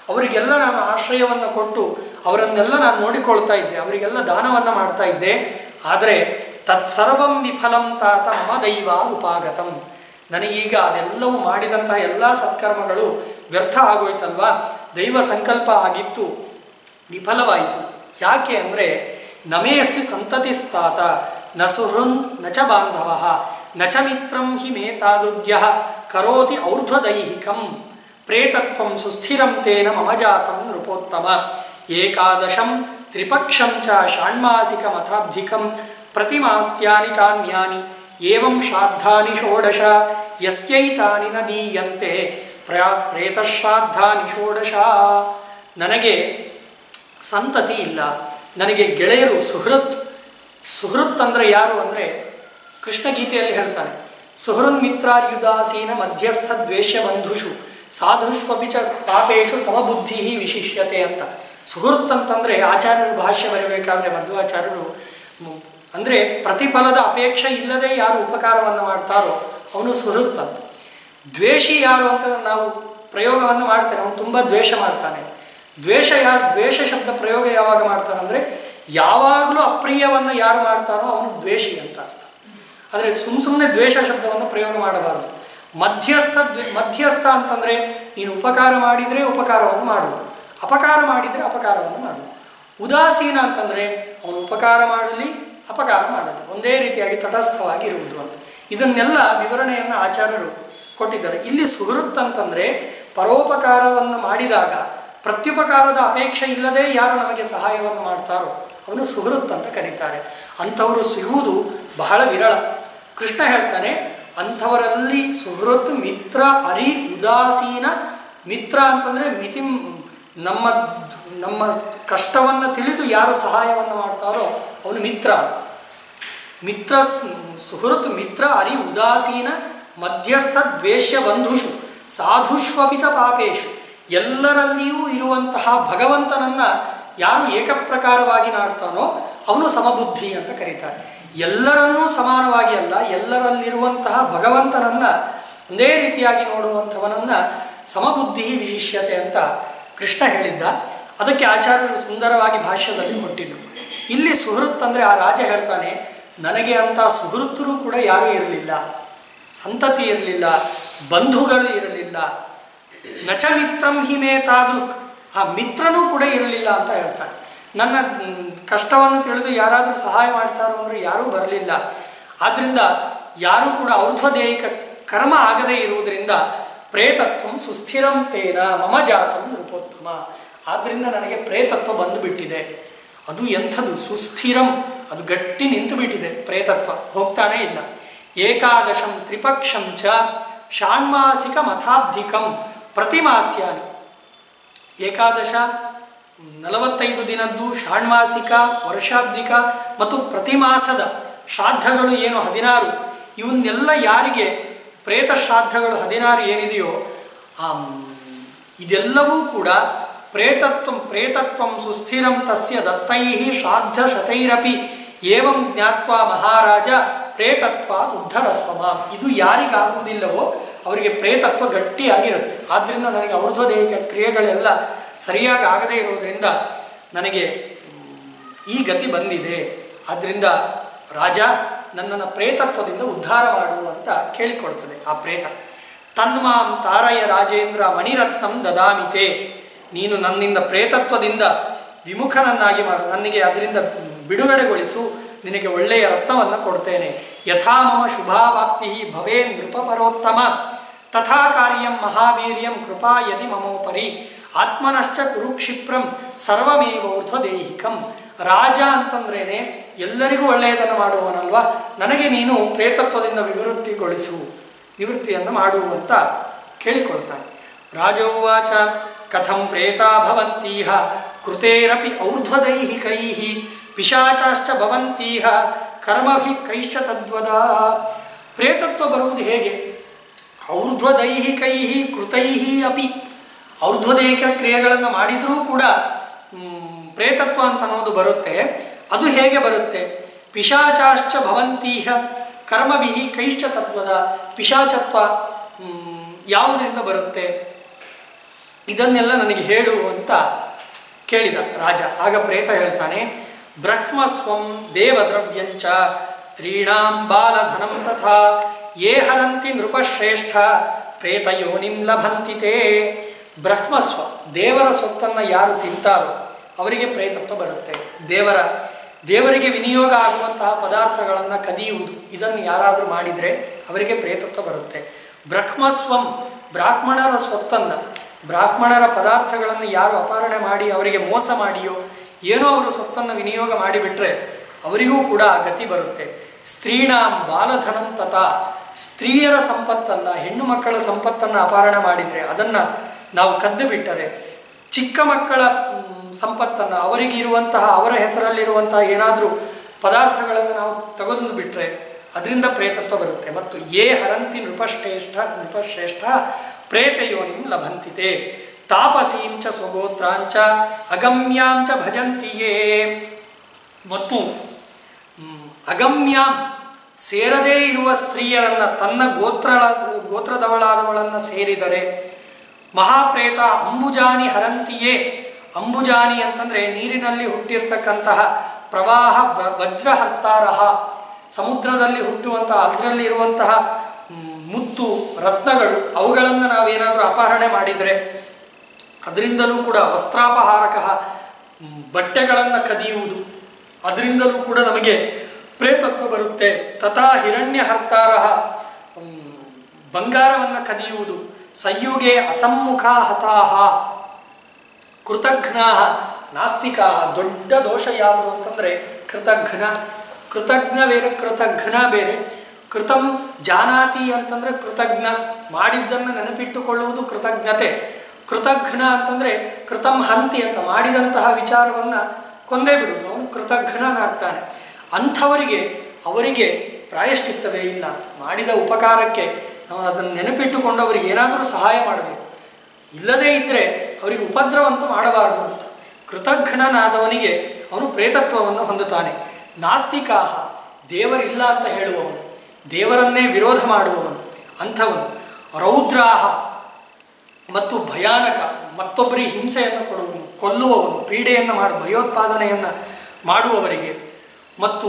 ಅವರಿಗೆಲ್ಲ ನಾನು ಆಶ್ರಯವನ್ನು ಕೊಟ್ಟು ಅವರನ್ನೆಲ್ಲ ನಾನು ನೋಡಿಕೊಳ್ತಾ ಇದ್ದೆ ಅವರಿಗೆಲ್ಲ ದಾನವನ್ನು ಮಾಡ್ತಾ ಇದ್ದೆ ಆದರೆ ತತ್ಸರ್ವಂ ವಿಫಲಂ ತಾತ ಮಮ ದೈವ ಉಪಾಗತಂ ನನಗೀಗ ಅದೆಲ್ಲವೂ ಮಾಡಿದಂತಹ ಎಲ್ಲ ಸತ್ಕರ್ಮಗಳು ವ್ಯರ್ಥ ಆಗೋಯ್ತಲ್ವಾ ದೈವ ಸಂಕಲ್ಪ ಆಗಿತ್ತು ವಿಫಲವಾಯಿತು ಯಾಕೆ ಅಂದರೆ ನಮೇ ಅಸ್ತಿ ಸಂತತಿಸ್ತಾತ ನ ಸುಹೃನ್ ನ ಚ ಬಾಂಧವ ನ ಚ ಮಿತ್ರಂ ಹಿ ಮೇ ತಾದೃಗ್ಯ ಕರೋತಿ ಔರ್ಧ್ವದೈಹಿಕಂ ಪ್ರೇತತ್ವಂ ಸುಸ್ಥಿರಂ ತೇನ ಮಮ ಜಾತಂ ನೃಪೋತ್ತಮ ಏಕಾದಶಂ ತ್ರಿಪಕ್ಷಂ ಚ ಷಾಣ್ಮಾಸಿಕಮಥಾಬ್ಧಿಕಂ ಪ್ರತಿಮಾಸ್ಯಾನಿ ಚಾನ್ಯಾನಿ ಏವಂ ಶ್ರಾದ್ದಾನಿ ಷೋಡಶ ಯಸ್ಯೈತಾನಿ ನ ದೀಯಂತೆ ಪ್ರಯಾ ಪ್ರೇತಶ್ರಾದ್ದಾನಿ ಷೋಡಶ ನನಗೆ ಸಂತತಿ ಇಲ್ಲ ನನಗೆ ಗೆಳೆಯರು ಸುಹೃತ್ ಸುಹೃತ್ ಅಂದರೆ ಯಾರು ಅಂದರೆ ಕೃಷ್ಣ ಗೀತೆಯಲ್ಲಿ ಹೇಳ್ತಾನೆ ಸುಹೃನ್ ಮಿತ್ರಾರ್ಯುದಾಸೀನ ಮಧ್ಯಸ್ಥ ದ್ವೇಷ್ಯ ಬಂಧುಷು ಸಾಧುಷ್ವಪಿ ಚ ಪಾಪೇಶು ಸಮಬುದ್ಧಿ ವಿಶಿಷ್ಯತೆ ಅಂತ ಸುಹೃತ್ ಅಂತಂದರೆ ಆಚಾರ್ಯರು ಭಾಷ್ಯ ಬರಬೇಕಾದ್ರೆ ಮಧ್ವಾಚಾರ್ಯರು ಮ್, ಅಂದರೆ ಪ್ರತಿಫಲದ ಅಪೇಕ್ಷೆ ಇಲ್ಲದೆ ಯಾರು ಉಪಕಾರವನ್ನು ಮಾಡ್ತಾರೋ ಅವನು ಸುಹೃತ್ ಅಂತ ದ್ವೇಷಿ ಯಾರು ಅಂತ ನಾವು ಪ್ರಯೋಗವನ್ನು ಮಾಡ್ತೇನೆ ಅವನು ತುಂಬ ದ್ವೇಷ ಮಾಡ್ತಾನೆ ದ್ವೇಷ ಯಾರು ದ್ವೇಷ ಶಬ್ದ ಪ್ರಯೋಗ ಯಾವಾಗ ಮಾಡ್ತಾನೆ ಅಂದರೆ ಯಾವಾಗಲೂ ಅಪ್ರಿಯವನ್ನು ಯಾರು ಮಾಡ್ತಾರೋ ಅವನು ದ್ವೇಷಿ ಅಂತ ಅರ್ಥ ಆದರೆ ಸುಮ್ಮ ಸುಮ್ಮನೆ ದ್ವೇಷ ಶಬ್ದವನ್ನು ಪ್ರಯೋಗ ಮಾಡಬಾರದು ಮಧ್ಯಸ್ಥ ದ್ವೇ ಮಧ್ಯಸ್ಥ ಅಂತಂದರೆ ನೀನು ಉಪಕಾರ ಮಾಡಿದರೆ ಉಪಕಾರವನ್ನು ಮಾಡು ಅಪಕಾರ ಮಾಡಿದರೆ ಅಪಕಾರವನ್ನು ಮಾಡು ಉದಾಸೀನ ಅಂತಂದರೆ ಅವನು ಉಪಕಾರ ಮಾಡಲಿ ಅಪಕಾರ ಮಾಡಲಿ ಒಂದೇ ರೀತಿಯಾಗಿ ತಟಸ್ಥವಾಗಿ ಇರುವುದು ಅಂತ ಇದನ್ನೆಲ್ಲ ವಿವರಣೆಯನ್ನು ಆಚಾರ್ಯರು ಕೊಟ್ಟಿದ್ದಾರೆ ಇಲ್ಲಿ ಸುಹೃತ್ ಅಂತಂದರೆ ಪರೋಪಕಾರವನ್ನು ಮಾಡಿದಾಗ ಪ್ರತ್ಯುಪಕಾರದ ಅಪೇಕ್ಷೆ ಇಲ್ಲದೆ ಯಾರು ನಮಗೆ ಸಹಾಯವನ್ನು ಮಾಡ್ತಾರೋ ಅವನು ಸುಹೃತ್ ಅಂತ ಕರೀತಾರೆ ಅಂಥವರು ಸಿಗುವುದು ಬಹಳ ವಿರಳ ಕೃಷ್ಣ ಹೇಳ್ತಾನೆ ಅಂಥವರಲ್ಲಿ ಸುಹೃತ್ ಮಿತ್ರ ಅರಿ ಉದಾಸೀನ ಮಿತ್ರ ಅಂತಂದರೆ ಮಿತಿ ನಮ್ಮ ನಮ್ಮ ಕಷ್ಟವನ್ನು ತಿಳಿದು ಯಾರು ಸಹಾಯವನ್ನು ಮಾಡ್ತಾರೋ ಅವನು ಮಿತ್ರ ಮಿತ್ರ ಸುಹೃತ್ ಮಿತ್ರ ಅರಿ ಉದಾಸೀನ ಮಧ್ಯಸ್ಥ ದ್ವೇಷ್ಯ ಬಂಧುಷು ಸಾಧುಷ್ವಪಿ ಚ ಪಾಪೇಶು ಎಲ್ಲರಲ್ಲಿಯೂ ಇರುವಂತಹ ಭಗವಂತನನ್ನು ಯಾರು ಏಕಪ್ರಕಾರವಾಗಿ ನಾಡ್ತಾನೋ ಅವನು ಸಮಬುದ್ಧಿ ಅಂತ ಕರೀತಾರೆ ಎಲ್ಲರನ್ನೂ ಸಮಾನವಾಗಿ ಅಲ್ಲ ಎಲ್ಲರಲ್ಲಿರುವಂತಹ ಭಗವಂತನನ್ನು ಒಂದೇ ರೀತಿಯಾಗಿ ನೋಡುವಂಥವನನ್ನು ಸಮಬುದ್ಧಿ ವಿಶಿಷ್ಯತೆ ಅಂತ ಕೃಷ್ಣ ಹೇಳಿದ್ದ ಅದಕ್ಕೆ ಆಚಾರ್ಯರು ಸುಂದರವಾಗಿ ಭಾಷ್ಯದಲ್ಲಿ ಕೊಟ್ಟಿದ್ರು ಇಲ್ಲಿ ಸುಹೃತ್ ಅಂದರೆ ಆ ರಾಜ ಹೇಳ್ತಾನೆ ನನಗೆ ಅಂತ ಸುಹೃತ್ತರು ಕೂಡ ಯಾರೂ ಇರಲಿಲ್ಲ ಸಂತತಿ ಇರಲಿಲ್ಲ ಬಂಧುಗಳು ಇರಲಿಲ್ಲ ನಚ ಮಿತ್ರಂ ಹಿಮೇ ತಾದೃಕ್ ಆ ಮಿತ್ರನೂ ಕೂಡ ಇರಲಿಲ್ಲ ಅಂತ ಹೇಳ್ತಾರೆ ನನ್ನ ಮ್, ಕಷ್ಟವನ್ನು ತಿಳಿದು ಯಾರಾದರೂ ಸಹಾಯ ಮಾಡ್ತಾರೋ ಅಂದರೆ ಯಾರೂ ಬರಲಿಲ್ಲ ಆದ್ದರಿಂದ ಯಾರೂ ಕೂಡ ಔರ್ಧ್ವದೇಹಿಕ ಕರ್ಮ ಆಗದೇ ಇರುವುದರಿಂದ ಪ್ರೇತತ್ವಂ ಸುಸ್ಥಿರಂ ತೇನ ಮಮ ಜಾತಂ ನೃಪೋತ್ತಮ ಆದ್ದರಿಂದ ನನಗೆ ಪ್ರೇತತ್ವ ಬಂದುಬಿಟ್ಟಿದೆ ಅದು ಎಂಥದ್ದು ಸುಸ್ಥಿರಂ ಅದು ಗಟ್ಟಿ ನಿಂತು ಬಿಟ್ಟಿದೆ ಪ್ರೇತತ್ವ ಹೋಗ್ತಾನೇ ಇಲ್ಲ ಏಕಾದಶಂ ತ್ರಿಪಕ್ಷಂ ಚ ಷಾಣ್ಮಾಸಿಕ ಮಥಾಬ್ಧಿಕಂ ಪ್ರತಿಮಾಸ್ಯಾನಿ ಏಕಾದಶ ನಲವತ್ತೈದು ದಿನದ್ದು ಷಾಣ್ಮಾಸಿಕ ವರ್ಷಾಬ್ದಿಕ ಮತ್ತು ಪ್ರತಿಮಾಸದ ಶ್ರಾದ್ದಗಳು ಏನು ಹದಿನಾರು ಇವನ್ನೆಲ್ಲ ಯಾರಿಗೆ ಪ್ರೇತ ಶ್ರಾದ್ದಗಳು ಹದಿನಾರು ಏನಿದೆಯೋ ಆ ಇದೆಲ್ಲವೂ ಕೂಡ ಪ್ರೇತತ್ವಂ ಪ್ರೇತತ್ವಂ ಸುಸ್ಥಿರಂ ತಸ್ಯ ದತ್ತೈ ಶ್ರಾದ್ದ ಶತೈರಪಿ ಏವಂ ಜ್ಞಾತ್ವ ಮಹಾರಾಜ ಪ್ರೇತತ್ವಾತ್ ಉದ್ಧರಸ್ವಮ ಇದು ಯಾರಿಗಾಗುವುದಿಲ್ಲವೋ ಅವರಿಗೆ ಪ್ರೇತತ್ವ ಗಟ್ಟಿಯಾಗಿರುತ್ತೆ ಆದ್ದರಿಂದ ನನಗೆ ಔರ್ಧ್ವದೇಹಿಕ ಕ್ರಿಯೆಗಳೆಲ್ಲ ಸರಿಯಾಗಿ ಆಗದೇ ಇರುವುದರಿಂದ ನನಗೆ ಈ ಗತಿ ಬಂದಿದೆ ಆದ್ದರಿಂದ ರಾಜ ನನ್ನನ್ನು ಪ್ರೇತತ್ವದಿಂದ ಉದ್ಧಾರ ಮಾಡು ಅಂತ ಕೇಳಿಕೊಳ್ತದೆ ಆ ಪ್ರೇತ ತನ್ಮಾಂ ತಾರಯ ರಾಜೇಂದ್ರ ಮಣಿರತ್ನಂ ದದಾಮಿತೆ ನೀನು ನನ್ನಿಂದ ಪ್ರೇತತ್ವದಿಂದ ವಿಮುಖನನ್ನಾಗಿ ಮಾಡು ನನಗೆ ಅದರಿಂದ ಬಿಡುಗಡೆಗೊಳಿಸು ನಿನಗೆ ಒಳ್ಳೆಯ ರತ್ನವನ್ನು ಕೊಡ್ತೇನೆ ಯಥಾ ಮಮ ಶುಭಾವಾಪ್ತಿ ಭವೇ ನೃಪಪರೋತ್ತಮ ತಥಾ ಕಾರ್ಯಂ ಮಹಾವೀರ್ಯಂ ಕೃಪಾ ಯದಿ ಮಮೋಪರಿ ಆತ್ಮನಶ್ಚ ಕುರುಕ್ಷಿಪ್ರಂ ಸರ್ವಮೇವ ಊರ್ಧ್ವದೇಹಿಕಂ ರಾಜ ಅಂತಂದ್ರೇನೆ ಎಲ್ಲರಿಗೂ ಒಳ್ಳೆಯದನ್ನು ಮಾಡುವವನಲ್ವಾ ನನಗೆ ನೀನು ಪ್ರೇತತ್ವದಿಂದ ವಿವೃತ್ತಿಗೊಳಿಸು ನಿವೃತ್ತಿಯನ್ನು ಮಾಡು ಅಂತ ಕೇಳಿಕೊಳ್ತಾನೆ ರಾಜೋವಾಚ ಕಥಂ ಪ್ರೇತಾ ಭವಂತೀಹ ಕೃತೇರಪಿ ಔರ್ಧ್ವದೈಹಿಕೈ ಪಿಶಾಚಾಶ್ಚ ಭವಂತೀಹ ಕರ್ಮಭಿ ಕೈಶ್ಚ ತದ್ವದ ಪ್ರೇತತ್ವ ಬರುವುದು ಹೇಗೆ ಔರ್ಧ್ವದೈಹಿಕೈ ಕೃತೈ ಅಪಿ ಔರ್ಧ್ವದೈಹಿಕ ಕ್ರಿಯೆಗಳನ್ನು ಮಾಡಿದರೂ ಕೂಡ ಮ್, ಪ್ರೇತತ್ವ ಅಂತ ಅನ್ನೋದು ಬರುತ್ತೆ ಅದು ಹೇಗೆ ಬರುತ್ತೆ ಪಿಶಾಚಾಶ್ಚ ಭವಂತೀಹ ಕರ್ಮಭಿ ಕೈಶ್ಚ ತತ್ವದ ಪಿಶಾಚತ್ವ ಮ್, ಯಾವುದರಿಂದ ಬರುತ್ತೆ ಇದನ್ನೆಲ್ಲ ನನಗೆ ಹೇಳು ಅಂತ ಕೇಳಿದ ರಾಜ ಆಗ ಪ್ರೇತ ಹೇಳ್ತಾನೆ ಬ್ರಹ್ಮಸ್ವಂ ದೇವದ್ರವ್ಯಂಚ ಸ್ತ್ರೀಣಾಂ ಬಾಲಧನಂ ತಥಾ ಯೇ ಹರಂತಿ ನೃಪಶ್ರೇಷ್ಠ ಪ್ರೇತಯೋನಿಂ ಲಭಂತಿ ತೇ ಬ್ರಹ್ಮಸ್ವ ದೇವರ ಸೊತ್ತನ್ನು ಯಾರು ತಿಂತಾರೋ ಅವರಿಗೆ ಪ್ರೇತತ್ವ ಬರುತ್ತೆ ದೇವರ ದೇವರಿಗೆ ವಿನಿಯೋಗ ಆಗುವಂತಹ ಪದಾರ್ಥಗಳನ್ನು ಕದಿಯುವುದು ಇದನ್ನು ಯಾರಾದರೂ ಮಾಡಿದರೆ ಅವರಿಗೆ ಪ್ರೇತತ್ವ ಬರುತ್ತೆ ಬ್ರಹ್ಮಸ್ವಂ ಬ್ರಾಹ್ಮಣರ ಸ್ವತ್ತನ್ನು ಬ್ರಾಹ್ಮಣರ ಪದಾರ್ಥಗಳನ್ನು ಯಾರು ಅಪಹರಣೆ ಮಾಡಿ ಅವರಿಗೆ ಮೋಸ ಮಾಡಿಯೋ ಏನೋ ಅವರು ಸೊತ್ತನ್ನು ವಿನಿಯೋಗ ಮಾಡಿಬಿಟ್ರೆ ಅವರಿಗೂ ಕೂಡ ಆ ಗತಿ ಬರುತ್ತೆ ಸ್ತ್ರೀಣಾಂ ಬಾಲಧನಂ ತಥಾ ಸ್ತ್ರೀಯರ ಸಂಪತ್ತನ್ನು ಹೆಣ್ಣು ಮಕ್ಕಳ ಸಂಪತ್ತನ್ನು ಅಪಹರಣ ಮಾಡಿದರೆ ಅದನ್ನು ನಾವು ಕದ್ದು ಬಿಟ್ಟರೆ ಚಿಕ್ಕ ಮಕ್ಕಳ ಸಂಪತ್ತನ್ನು ಅವರಿಗೆ ಇರುವಂತಹ ಅವರ ಹೆಸರಲ್ಲಿರುವಂತಹ ಏನಾದರೂ ಪದಾರ್ಥಗಳನ್ನು ನಾವು ತೆಗೆದು ಬಿಟ್ಟರೆ ಅದರಿಂದ ಪ್ರೇತತ್ವ ಬರುತ್ತೆ ಮತ್ತು ಯೇ ಹರಂತಿ ನೃಪಶ್ರೇಷ್ಠ ನೃಪಶ್ರೇಷ್ಠ ಪ್ರೇತಯೋನಿಂ ಲಭಂತಿತೆ ತಾಪಸೀಂಚ ಸ್ವಗೋತ್ರಾಂಚ ಅಗಮ್ಯಾಂಚ ಭಜಂತಿಯೇ ಮತ್ತು ಮ್, ಅಗಮ್ಯಾಂ ಸೇರದೇ ಇರುವ ಸ್ತ್ರೀಯರನ್ನು ತನ್ನ ಗೋತ್ರ ಗೋತ್ರದವಳಾದವಳನ್ನು ಸೇರಿದರೆ ಮಹಾಪ್ರೇತ ಅಂಬುಜಾನಿ ಹರಂತಿಯೇ ಅಂಬುಜಾನಿ ಅಂತಂದರೆ ನೀರಿನಲ್ಲಿ ಹುಟ್ಟಿರ್ತಕ್ಕಂತಹ ಪ್ರವಾಹ ವ- ವಜ್ರಹರ್ತಾರಹ ಸಮುದ್ರದಲ್ಲಿ ಹುಟ್ಟುವಂತಹ ಅದರಲ್ಲಿ ಇರುವಂತಹ ಮ್, ಮುತ್ತು ರತ್ನಗಳು ಅವುಗಳನ್ನು ನಾವೇನಾದರೂ ಅಪಹರಣೆ ಮಾಡಿದರೆ ಅದರಿಂದಲೂ ಕೂಡ ವಸ್ತ್ರಾಪಹಾರಕ ಬಟ್ಟೆಗಳನ್ನು ಕದಿಯುವುದು ಅದರಿಂದಲೂ ಕೂಡ ನಮಗೆ ಪ್ರೇತತ್ವ ಬರುತ್ತೆ ತಥಾ ಹಿರಣ್ಯ ಹರ್ತಾರ ಬಂಗಾರವನ್ನು ಕದಿಯುವುದು ಸಂಯುಗೆ ಅಸಮ್ಮುಖ ಹತಾಹ ಕೃತಘ್ನ ನಾಸ್ತಿಕಾ ದೊಡ್ಡ ದೋಷ ಯಾವುದು ಅಂತಂದರೆ ಕೃತಘ್ನ ಕೃತಜ್ಞ ಬೇರೆ ಕೃತಘ್ನ ಬೇರೆ ಕೃತಂ ಜಾನಾತಿ ಅಂತಂದರೆ ಕೃತಜ್ಞ ಮಾಡಿದ್ದನ್ನು ನೆನಪಿಟ್ಟುಕೊಳ್ಳುವುದು ಕೃತಜ್ಞತೆ ಕೃತಘ್ನ ಅಂತಂದರೆ ಕೃತಂ ಹಂತಿ ಅಂತ ಮಾಡಿದಂತಹ ವಿಚಾರವನ್ನು ಕೊಂದೇ ಬಿಡುವುದು ಅವನು ಕೃತಘ್ನನಾಗ್ತಾನೆ ಅಂಥವರಿಗೆ ಅವರಿಗೆ ಪ್ರಾಯಶ್ಚಿತ್ತವೇ ಇಲ್ಲ ಮಾಡಿದ ಉಪಕಾರಕ್ಕೆ ನಾವು ಅದನ್ನು ನೆನಪಿಟ್ಟುಕೊಂಡು ಅವರಿಗೆ ಏನಾದರೂ ಸಹಾಯ ಮಾಡಬೇಕು ಇಲ್ಲದೇ ಇದ್ದರೆ ಅವರಿಗೆ ಉಪದ್ರವಂತೂ ಮಾಡಬಾರದು ಅಂತ ಕೃತಘ್ನನಾದವನಿಗೆ ಅವನು ಪ್ರೇತತ್ವವನ್ನು ಹೊಂದುತ್ತಾನೆ ನಾಸ್ತಿಕಾಹ ದೇವರಿಲ್ಲ ಅಂತ ಹೇಳುವವನು ದೇವರನ್ನೇ ವಿರೋಧ ಮಾಡುವವನು ಅಂಥವನು ರೌದ್ರಾಹ ಮತ್ತು ಭಯಾನಕ ಮತ್ತೊಬ್ಬರಿಗೆ ಹಿಂಸೆಯನ್ನು ಕೊಡುವವನು ಕೊಲ್ಲುವವನು ಪೀಡೆಯನ್ನು ಮಾಡಿ ಭಯೋತ್ಪಾದನೆಯನ್ನು ಮಾಡುವವರಿಗೆ ಮತ್ತು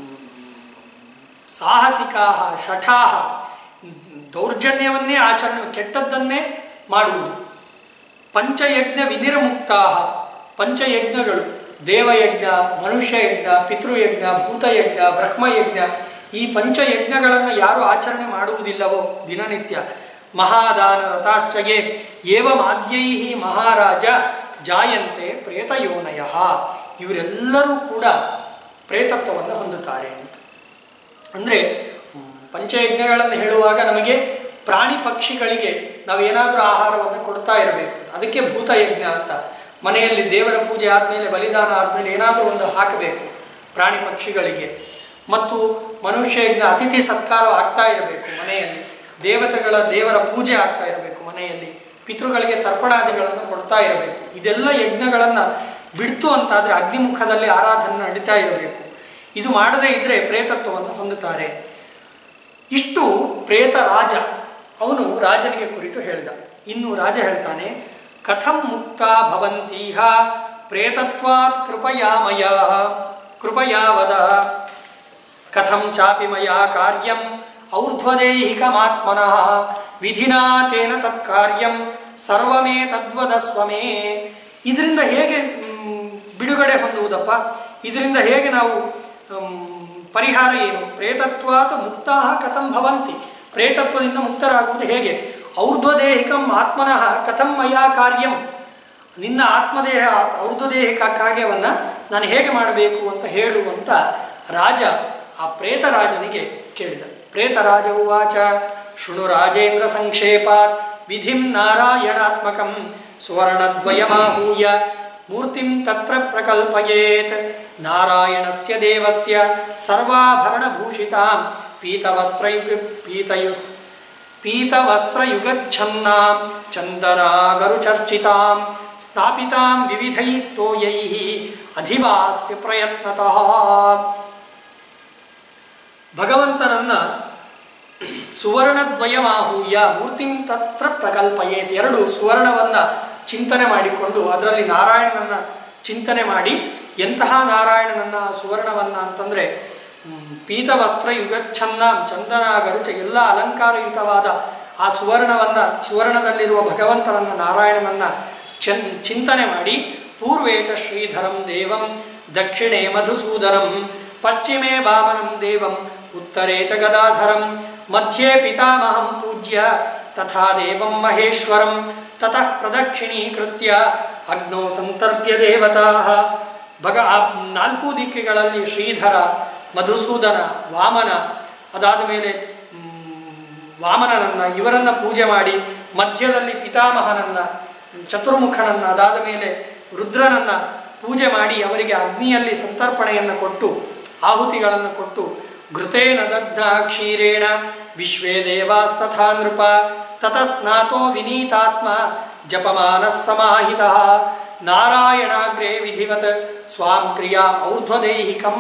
ಸಾಹಸಿಕಾಹ ಶಠಾಹ ದೌರ್ಜನ್ಯವನ್ನೇ ಆಚರಣೆ ಕೆಟ್ಟದ್ದನ್ನೇ ಮಾಡುವುದು ಪಂಚಯಜ್ಞ ವಿನಿರ್ಮುಕ್ತಾಹ ಪಂಚಯಜ್ಞಗಳು ದೇವಯಜ್ಞ ಮನುಷ್ಯಯಜ್ಞ ಪಿತೃಯಜ್ಞ ಭೂತಯಜ್ಞ ಬ್ರಹ್ಮಯಜ್ಞ ಈ ಪಂಚಯಜ್ಞಗಳನ್ನು ಯಾರು ಆಚರಣೆ ಮಾಡುವುದಿಲ್ಲವೋ ದಿನನಿತ್ಯ ಮಹಾದಾನ ರಥಾಶ್ಚಯೇ ಏವಮಾದ್ಯೈ ಮಹಾರಾಜ ಜಾಯಂತೆ ಪ್ರೇತಯೋನಯ ಇವರೆಲ್ಲರೂ ಕೂಡ ಪ್ರೇತತ್ವವನ್ನು ಹೊಂದುತ್ತಾರೆ ಅಂತ ಅಂದರೆ ಪಂಚಯಜ್ಞಗಳನ್ನು ಹೇಳುವಾಗ ನಮಗೆ ಪ್ರಾಣಿ ಪಕ್ಷಿಗಳಿಗೆ ನಾವೇನಾದರೂ ಆಹಾರವನ್ನು ಕೊಡ್ತಾ ಇರಬೇಕು ಅದಕ್ಕೆ ಭೂತಯಜ್ಞ ಅಂತ ಮನೆಯಲ್ಲಿ ದೇವರ ಪೂಜೆ ಆದಮೇಲೆ ಬಲಿದಾನ ಆದಮೇಲೆ ಏನಾದರೂ ಒಂದು ಹಾಕಬೇಕು ಪ್ರಾಣಿ ಪಕ್ಷಿಗಳಿಗೆ ಮತ್ತು ಮನುಷ್ಯ ಯಜ್ಞ ಅತಿಥಿ ಸತ್ಕಾರ ಆಗ್ತಾ ಇರಬೇಕು ಮನೆಯಲ್ಲಿ ದೇವತೆಗಳ ದೇವರ ಪೂಜೆ ಆಗ್ತಾ ಇರಬೇಕು ಮನೆಯಲ್ಲಿ ಪಿತೃಗಳಿಗೆ ತರ್ಪಣಾದಿಗಳನ್ನು ಕೊಡ್ತಾ ಇರಬೇಕು ಇದೆಲ್ಲ ಯಜ್ಞಗಳನ್ನು ಬಿಡ್ತು ಅಂತಾದರೆ ಅಗ್ನಿಮುಖದಲ್ಲಿ ಆರಾಧನೆ ನಡೀತಾ ಇರಬೇಕು ಇದು ಮಾಡದೇ ಇದ್ದರೆ ಪ್ರೇತತ್ವವನ್ನು ಹೊಂದುತ್ತಾರೆ ಇಷ್ಟು ಪ್ರೇತ ರಾಜ ಅವನು ರಾಜನಿಗೆ ಕುರಿತು ಹೇಳಿದ ಇನ್ನು ರಾಜ ಹೇಳ್ತಾನೆ ಕಥಂ ಮುಕ್ತ ಭವಂತೀಹ ಪ್ರೇತತ್ವಾತ್ ಕೃಪಯಾ ಮಯ ಕೃಪಯಾ ವದ ಕಥಂ ಚಾಪಿ ಮಯಾ ಕಾರ್ಯಂ ಔರ್ಧ್ವದೇಹಿಕಮಾತ್ಮನಃ ವಿಧಿನಾ ತೇನ ತತ್ಕಾರ್ಯಂ ಸರ್ವಮೇ ತದ್ವದಸ್ವಮೇ ಇದರಿಂದ ಹೇಗೆ ಮ್, ಬಿಡುಗಡೆ ಹೊಂದುವುದಪ್ಪ ಇದರಿಂದ ಹೇಗೆ ನಾವು ಮ್, ಪರಿಹಾರ ಏನು ಪ್ರೇತತ್ವಾತ್ ಮುಕ್ತಾ ಕಥಂ ಭವಂತಿ ಪ್ರೇತತ್ವದಿಂದ ಮುಕ್ತರಾಗುವುದು ಹೇಗೆ ಔರ್ಧ್ವದೇಹಿಕಂ ಆತ್ಮನಃ ಕಥಂ ಮಯಾ ಕಾರ್ಯಂ ನಿನ್ನ ಆತ್ಮದೇಹ ಔರ್ಧ್ವದೇಹಿಕ ಕಾರ್ಯವನ್ನು ನಾನು ಹೇಗೆ ಮಾಡಬೇಕು ಅಂತ ಹೇಳುವಂತ ರಾಜ ಆ ಪ್ರೇತರಾಜನಿಗೆ ಕೇಳಿದ ಪ್ರೇತರಾಜ ಉವಾಚ ಶೃಣು ರಾಜೇಂದ್ರ ಸಂಕ್ಷೇಪಾತ್ ವಿಧಿಂ ನಾರಾಯಣಾತ್ಮಕಂ ಸುವರ್ಣದ್ವಯಮಾಹೂಯ ಮೂರ್ತಿಂ ತತ್ರ ಪ್ರಕಲ್ಪಯೇತ್ ನಾರಾಯಣಸ್ಯ ದೇವಸ್ಯ ಸರ್ವಾಭರಣಭೂಷಿತಾಂ ಪೀತವಸ್ತ್ರಯುಗ ಪೀತಯು ಪೀತವಸ್ತ್ರಯುಗಚ್ಛನ್ನಾಂ ಚಂದನಾಗರುಚರ್ಚಿತಾಂ ಸ್ಥಾಪಿತಾಂ ವಿವಿಧೈಸ್ತೋಯೈಃ ಅಧಿವಾಸ್ಯ ಪ್ರಯತ್ನತಃ ಭಗವಂತನನ್ನ ಸುವರ್ಣದ್ವಯಮಾಹೂಯ ಮೂರ್ತಿಂ ತತ್ರ ಪ್ರಕಲ್ಪಯೇತ್ ಎರಡು ಸುವರ್ಣವನ್ನು ಚಿಂತನೆ ಮಾಡಿಕೊಂಡು ಅದರಲ್ಲಿ ನಾರಾಯಣನನ್ನು ಚಿಂತನೆ ಮಾಡಿ ಎಂತಹ ನಾರಾಯಣನನ್ನು ಆ ಸುವರ್ಣವನ್ನು ಅಂತಂದರೆ ಪೀತವಸ್ತ್ರ ಯುಗಚ್ಛನ್ನ ಚಂದನಾಗರುಚ ಎಲ್ಲ ಅಲಂಕಾರಯುತವಾದ ಆ ಸುವರ್ಣವನ್ನು ಸುವರ್ಣದಲ್ಲಿರುವ ಭಗವಂತನನ್ನು ನಾರಾಯಣನನ್ನು ಚನ್ ಚಿಂತನೆ ಮಾಡಿ ಪೂರ್ವೇ ಚ ಶ್ರೀಧರಂ ದೇವಂ ದಕ್ಷಿಣೇ ಮಧುಸೂದನಂ ಪಶ್ಚಿಮೇ ವಾಮನಂ ದೇವಂ ಉತ್ತರೇ ಚ ಗದಾಧರಂ ಮಧ್ಯೆ ಪಿತಾಮಹಂ ಪೂಜ್ಯ ತಥಾ ದೇವಂ ಮಹೇಶ್ವರಂ ತತಃ ಪ್ರದಕ್ಷಿಣೀಕೃತ್ಯ ಅಗ್ನೋ ಸಂತರ್ಪ್ಯ ದೇವತಾ ಭಗ ಆ ನಾಲ್ಕು ದಿಕ್ಕುಗಳಲ್ಲಿ ಶ್ರೀಧರ ಮಧುಸೂದನ ವಾಮನ ಅದಾದ ಮೇಲೆ ವಾಮನನನ್ನು ಇವರನ್ನು ಪೂಜೆ ಮಾಡಿ ಮಧ್ಯದಲ್ಲಿ ಪಿತಾಮಹನನ್ನು ಚತುರ್ಮುಖನನ್ನು ಅದಾದ ಮೇಲೆ ರುದ್ರನನ್ನು ಪೂಜೆ ಮಾಡಿ ಅವರಿಗೆ ಅಗ್ನಿಯಲ್ಲಿ ಸಂತರ್ಪಣೆಯನ್ನು ಕೊಟ್ಟು ಆಹುತಿಗಳನ್ನು ಕೊಟ್ಟು ಘೃತೇನ ದಗ್ಧ ಕ್ಷೀರೇಣ ವಿಶ್ವೇ ದೇವಾಸ್ತಥಾ ನೃಪ ತತಸ್ನಾತೋ ವಿನೀತಾತ್ಮ ಜಪಮಾನ ಸಮಾಹಿತ ನಾರಾಯಣಾಗ್ರೇ ವಿಧಿವತ್ ಸ್ವಾಂ ಕ್ರಿಯಾ ಔರ್ಧ್ವದೈಹಿಕಂ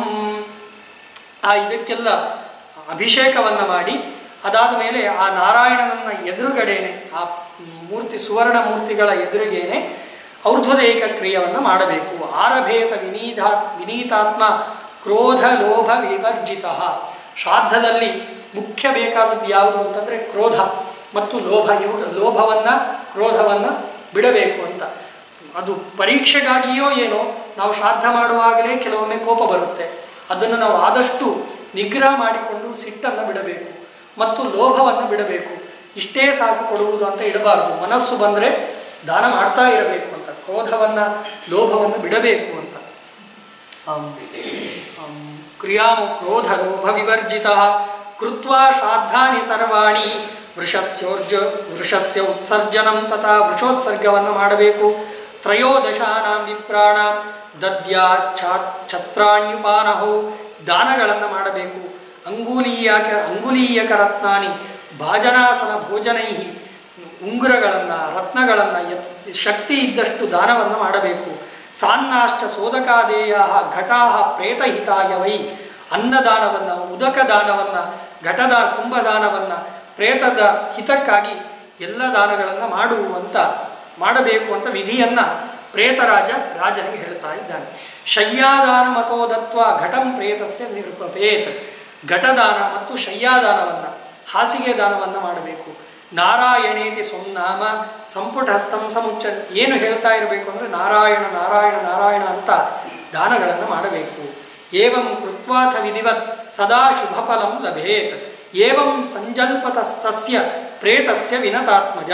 ಆ ಇದಕ್ಕೆಲ್ಲ ಅಭಿಷೇಕವನ್ನು ಮಾಡಿ ಅದಾದ ಮೇಲೆ ಆ ನಾರಾಯಣನನ್ನ ಎದುರುಗಡೆನೆ ಆ ಮೂರ್ತಿ ಸುವರ್ಣ ಮೂರ್ತಿಗಳ ಎದುರಿಗೇನೆ ಔರ್ಧ್ವದೈಕ ಕ್ರಿಯವನ್ನು ಮಾಡಬೇಕು ಆರಭೇತ ವಿನೀತಾ ವಿನೀತಾತ್ಮ ಕ್ರೋಧ ಲೋಭ ವಿವರ್ಜಿತ ಶ್ರಾದ್ದದಲ್ಲಿ ಮುಖ್ಯ ಬೇಕಾದದ್ದು ಯಾವುದು ಅಂತಂದರೆ ಕ್ರೋಧ ಮತ್ತು ಲೋಭ ಇವು ಲೋಭವನ್ನು ಕ್ರೋಧವನ್ನು ಬಿಡಬೇಕು ಅಂತ ಅದು ಪರೀಕ್ಷೆಗಾಗಿಯೋ ಏನೋ ನಾವು ಶ್ರಾದ್ದ ಮಾಡುವಾಗಲೇ ಕೆಲವೊಮ್ಮೆ ಕೋಪ ಬರುತ್ತೆ ಅದನ್ನು ನಾವು ಆದಷ್ಟು ನಿಗ್ರಹ ಮಾಡಿಕೊಂಡು ಸಿಟ್ಟನ್ನು ಬಿಡಬೇಕು ಮತ್ತು ಲೋಭವನ್ನು ಬಿಡಬೇಕು ಇಷ್ಟೇ ಸಾಕು ಕೊಡುವುದು ಅಂತ ಇಡಬಾರ್ದು ಮನಸ್ಸು ಬಂದರೆ ದಾನ ಮಾಡ್ತಾ ಇರಬೇಕು ಅಂತ ಕ್ರೋಧವನ್ನು ಲೋಭವನ್ನು ಬಿಡಬೇಕು ಅಂತ ಆಮ್, ಆಮ್, ಕ್ರಿಯಾಮು ಕ್ರೋಧ ಲೋಭ ವಿವರ್ಜಿತ ಕೃತ್ವಾ ಶ್ರಾದ್ದಾನಿ ಸರ್ವಾಣಿ ವೃಷಸ್ಯೋರ್ಜ ವೃಷಸ್ಯ ಉತ್ಸರ್ಜನಂ ತಥಾ ವೃಷೋತ್ಸರ್ಗವನ್ನು ಮಾಡಬೇಕು ತ್ರಯೋದಶಾನಾಂ ವಿಪ್ರಾಣ ದದ್ಯಾ ಛಾ ಛತ್ರಾಣ್ಯುಪಾನಹೋ ದಾನಗಳನ್ನು ಮಾಡಬೇಕು ಅಂಗುಲೀಯಕ ಅಂಗುಲೀಯಕ ರತ್ನಾನಿ ಭಾಜನಾಸನ ಭೋಜನೈ ಉಂಗುರಗಳನ್ನು ರತ್ನಗಳನ್ನು ಯತ್ ಶಕ್ತಿ ಇದ್ದಷ್ಟು ದಾನವನ್ನು ಮಾಡಬೇಕು ಸಾನ್ನಾಶ್ಚ ಸೋದಕಾದೇಯ ಘಟಾ ಪ್ರೇತಹಿತಾಯ ವೈ ಅನ್ನದಾನವನ್ನು ಉದಕ ದಾನವನ್ನು ಘಟದ ಕುಂಭದಾನವನ್ನು ಪ್ರೇತದ ಹಿತಕ್ಕಾಗಿ ಎಲ್ಲ ದಾನಗಳನ್ನು ಮಾಡುವಂತ ಮಾಡಬೇಕು ಅಂತ ವಿಧಿಯನ್ನು ಪ್ರೇತರಾಜ ರಾಜನಿಗೆ ಹೇಳ್ತಾ ಇದ್ದಾನೆ ಶಯ್ಯಾದಾನ ಮತೋದತ್ವ ಘಟಂ ಪ್ರೇತಸ್ಯ ನಿರುಪಪೇತ್ ಘಟದಾನ ಮತ್ತು ಶಯ್ಯಾದಾನವನ್ನು ಹಾಸಿಗೆ ದಾನವನ್ನು ಮಾಡಬೇಕು ನಾರಾಯಣೇತಿ ಸ್ವನಾಮ ಸಂಪುಟಸ್ಥಂ ಸಮುಚ್ಚ ಏನು ಹೇಳ್ತಾ ಇರಬೇಕು ಅಂದರೆ ನಾರಾಯಣ ನಾರಾಯಣ ನಾರಾಯಣ ಅಂತ ದಾನಗಳನ್ನು ಮಾಡಬೇಕು ಏವಂ ಕೃತ್ವಾಥ ವಿಧಿವತ್ ಸದಾ ಶುಭಫಲಂ ಲಭೇತ್ ಏವಂ ಸಂಜಲ್ಪತಸ್ತಸ್ಯ ಪ್ರೇತಸ್ಯ ವಿನತಾತ್ಮಜ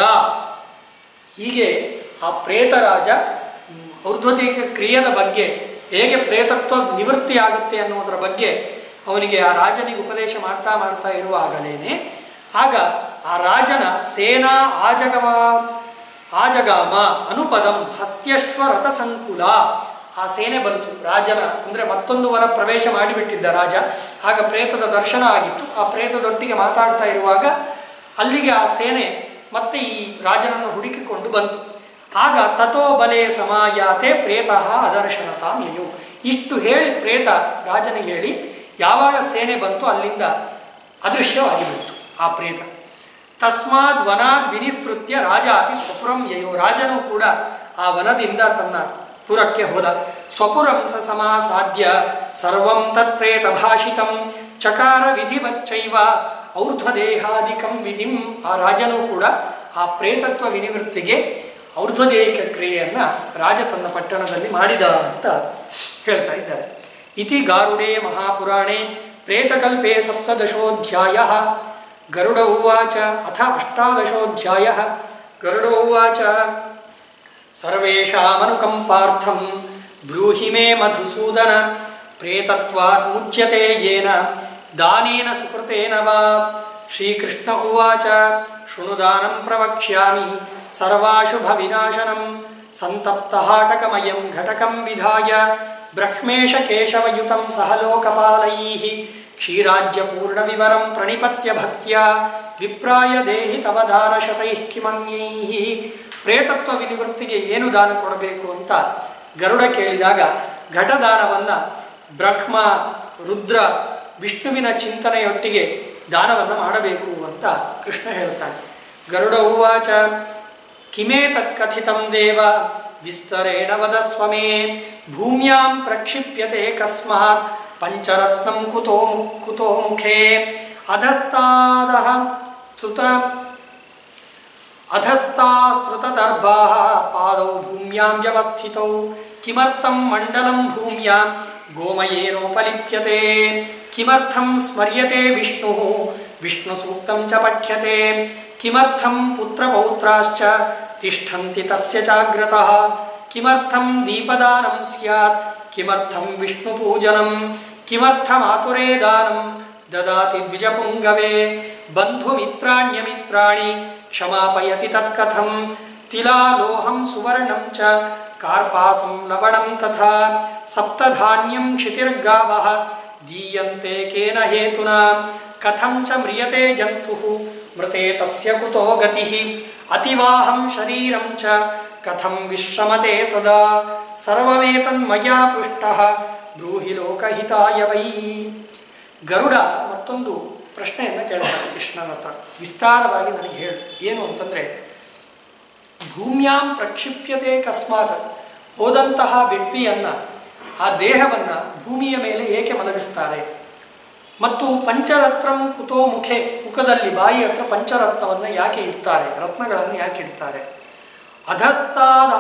ಹೀಗೆ ಆ ಪ್ರೇತರಾಜ ಔರ್ಧ್ವತಿಕ ಕ್ರಿಯೆದ ಬಗ್ಗೆ ಹೇಗೆ ಪ್ರೇತತ್ವ ನಿವೃತ್ತಿ ಆಗುತ್ತೆ ಅನ್ನೋದರ ಬಗ್ಗೆ ಅವನಿಗೆ ಆ ರಾಜನಿಗೆ ಉಪದೇಶ ಮಾಡ್ತಾ ಮಾಡ್ತಾ ಇರುವಾಗಲೇನೆ ಆಗ ಆ ರಾಜನ ಸೇನಾ ಆಜಗಮ ಆಜಗಾಮ ಅನುಪದಂ ಹಸ್ತ್ಯಶ್ವರಥ ಸಂಕುಲ ಆ ಸೇನೆ ಬಂತು ರಾಜನ ಅಂದರೆ ಮತ್ತೊಂದು ವರ ಪ್ರವೇಶ ಮಾಡಿಬಿಟ್ಟಿದ್ದ ರಾಜ ಆಗ ಪ್ರೇತದ ದರ್ಶನ ಆಗಿತ್ತು ಆ ಪ್ರೇತದೊಟ್ಟಿಗೆ ಮಾತಾಡ್ತಾ ಇರುವಾಗ ಅಲ್ಲಿಗೆ ಆ ಸೇನೆ ಮತ್ತೆ ಈ ರಾಜನನ್ನು ಹುಡುಕಿಕೊಂಡು ಬಂತು ಆಗ ತಥೋ ಬಲೆ ಸಮಾಯಾತೆ ಪ್ರೇತಃ ಅದರ್ಶನತಾಂ ಯಯು ಇಷ್ಟು ಹೇಳಿ ಪ್ರೇತ ರಾಜನಿಗೆ ಹೇಳಿ ಯಾವಾಗ ಸೇನೆ ಬಂತು ಅಲ್ಲಿಂದ ಅದೃಶ್ಯವಾಗಿಬಿಡ್ತು ಆ ಪ್ರೇತ ತಸ್ಮಾದ್ ವನಾದ್ ವಿನಿಸೃತ್ಯ ರಾಜ ಅಪಿ ಸ್ವಪುರಂ ಯಯೋ ರಾಜನು ಕೂಡ ಆ ವನದಿಂದ ತನ್ನ ಪುರಕ್ಕೆ ಹೋದ ಸ್ವಪುರಂ ಸ ಸಮಾಸಾದ್ಯ ಸರ್ವಂ ತತ್ಪ್ರೇತ ಭಾಷಿತಂ ಚಕಾರ ವಿಧಿವಚ್ಚೈವ ಔರ್ಧ್ವದೇಹಾದಿಕಂ ವಿಧಿಂ ಆ ರಾಜನು ಕೂಡ ಆ ಪ್ರೇತತ್ವ ವಿನಿವೃತ್ತಿಗೆ ಔರ್ಧ್ವದೇಹಿಕ ಕ್ರಿಯೆಯನ್ನು ರಾಜ ತನ್ನ ಪಟ್ಟಣದಲ್ಲಿ ಮಾಡಿದ ಅಂತ ಹೇಳ್ತಾ ಇದ್ದಾರೆ ಇತಿ ಗಾರುಡೇ ಮಹಾಪುರಾಣೆ ಪ್ರೇತಕಲ್ಪೆ ಸಪ್ತದಶೋಧ್ಯಾಯ ಗರುಡ ಉವಾಚ ಅಥ ಅಷ್ಟಾದಶೋಧ್ಯಾಯ ಗರುಡ ಉವಾಚ ಸರ್ವೇಷಾಮನುಕಂಪಾರ್ಥಂ ಬ್ರೂಹಿ ಮೇ ಮಧುಸೂದನ ಪ್ರೇತತ್ವಾತ್ ಮುಚ್ಯತೆ ಯೇನ ದಾನೇನ ಸುಕೃತೇನ ವಾ ಶ್ರೀಕೃಷ್ಣ ಉವಾಚ ಶೃಣುದಾನಂ ಪ್ರವಕ್ಷ್ಯಾಮಿ ಸರ್ವಾಶುಭವಿನಾಶನಂ ಸಂತಪ್ತಹಾಟಕಮಯಂ ಘಟಕಂ ವಿಧಾಯ ಬ್ರಹ್ಮೇಶ ಕೇಶವಯುತಂ ಸಹ ಲೋಕಪಾಲೈಃ ಕ್ಷೀರಾಜ್ಯಪೂರ್ಣವಿವರಂ ಪ್ರಣಿಪತ್ಯ ಭಕ್ತ್ಯಾ ವಿಪ್ರಾಯ ದೇಹಿ ತವ ದಾನಶತೈಃ ಕಿಮನ್ಯೈಃ ಪ್ರೇತತ್ವ ವಿನಿವೃತ್ತಿಗೆ ಏನು ದಾನ ಕೊಡಬೇಕು ಅಂತ ಗರುಡ ಕೇಳಿದಾಗ ಘಟದಾನವನ್ನು ಬ್ರಹ್ಮ ರುದ್ರ ವಿಷ್ಣುವಿನ ಚಿಂತನೆಯೊಟ್ಟಿಗೆ ದಾನವನ್ನು ಮಾಡಬೇಕು ಅಂತ ಕೃಷ್ಣ ಹೇಳ್ತಾನೆ ಗರುಡ ಉವಾಚ ಕಿಮೇತತ್ಕಥಿತಂ ದೇವ ವಿಸ್ತರೇಣ ವದಸ್ವ ಮೇ ಭೂಮ್ಯಾಂ ಪ್ರಕ್ಷಿಪ್ಯತೆ ಕಸ್ಮಾತ್ ಪಂಚರತ್ನಂ ಕುತೋ ಮು ಕುತೋ ಮುಖೇ ಅಧಸ್ತಾದಃ ಸ್ತುತ ಅಧಸ್ತಾಸ್ತೃತದರ್ಭಾः ಪಾದौ ಭೂಮ್ಯಾಂ ವ್ಯವಸ್ಥಿತौ किमर्थं मण्डलं भूम्यां गोमयेनोपलिप्यते किमर्थं स्मर्यते विष्णुः विष्णुसूक्तं च पठ्यते किमर्थं पुत्रपौत्राश्च तिष्ठन्ति तस्य जाग्रतः किमर्थं दीपदानं स्यात् किमर्थं विष्णुपूजनं किमर्थमातुरे दानं ददाति द्विजपुङ्गवे बन्धुमित्राण्यमित्राणि क्षमापयति तत्कथं तिलालोहं सुवर्णं च कार्पासं लवणं तथा सप्तधान्यं क्षितिर्गावः दीयन्ते केन हेतुना कथं च म्रियते जन्तुः मृते तस्य कुतो गतिः अतिवाहं शरीरं च कथं विश्रमते सदा सर्वमेतन्मया पृष्टः ಬ್ರೂಹಿ ಲೋಕಹಿತಾಯ ವೈ ಗರುಡ ಮತ್ತೊಂದು ಪ್ರಶ್ನೆಯನ್ನು ಕೇಳ್ತಾರೆ ಕೃಷ್ಣನ ಹತ್ರ ವಿಸ್ತಾರವಾಗಿ ನನಗೆ ಹೇಳು ಏನು ಅಂತಂದರೆ ಭೂಮ್ಯಾಂ ಪ್ರಕ್ಷಿಪ್ಯತೆ ಕಸ್ಮಾತ್ ಹೋದಂತಹ ವ್ಯಕ್ತಿಯನ್ನು ಆ ದೇಹವನ್ನು ಭೂಮಿಯ ಮೇಲೆ ಏಕೆ ಮಲಗಿಸ್ತಾರೆ ಮತ್ತು ಪಂಚರತ್ನಂ ಕುತೋ ಮುಖೆ ಮುಖದಲ್ಲಿ ಬಾಯಿ ಹತ್ರ ಪಂಚರತ್ನವನ್ನು ಯಾಕೆ ಇಡ್ತಾರೆ ರತ್ನಗಳನ್ನು ಯಾಕೆ ಇಡ್ತಾರೆ ಅಧಸ್ತಾದ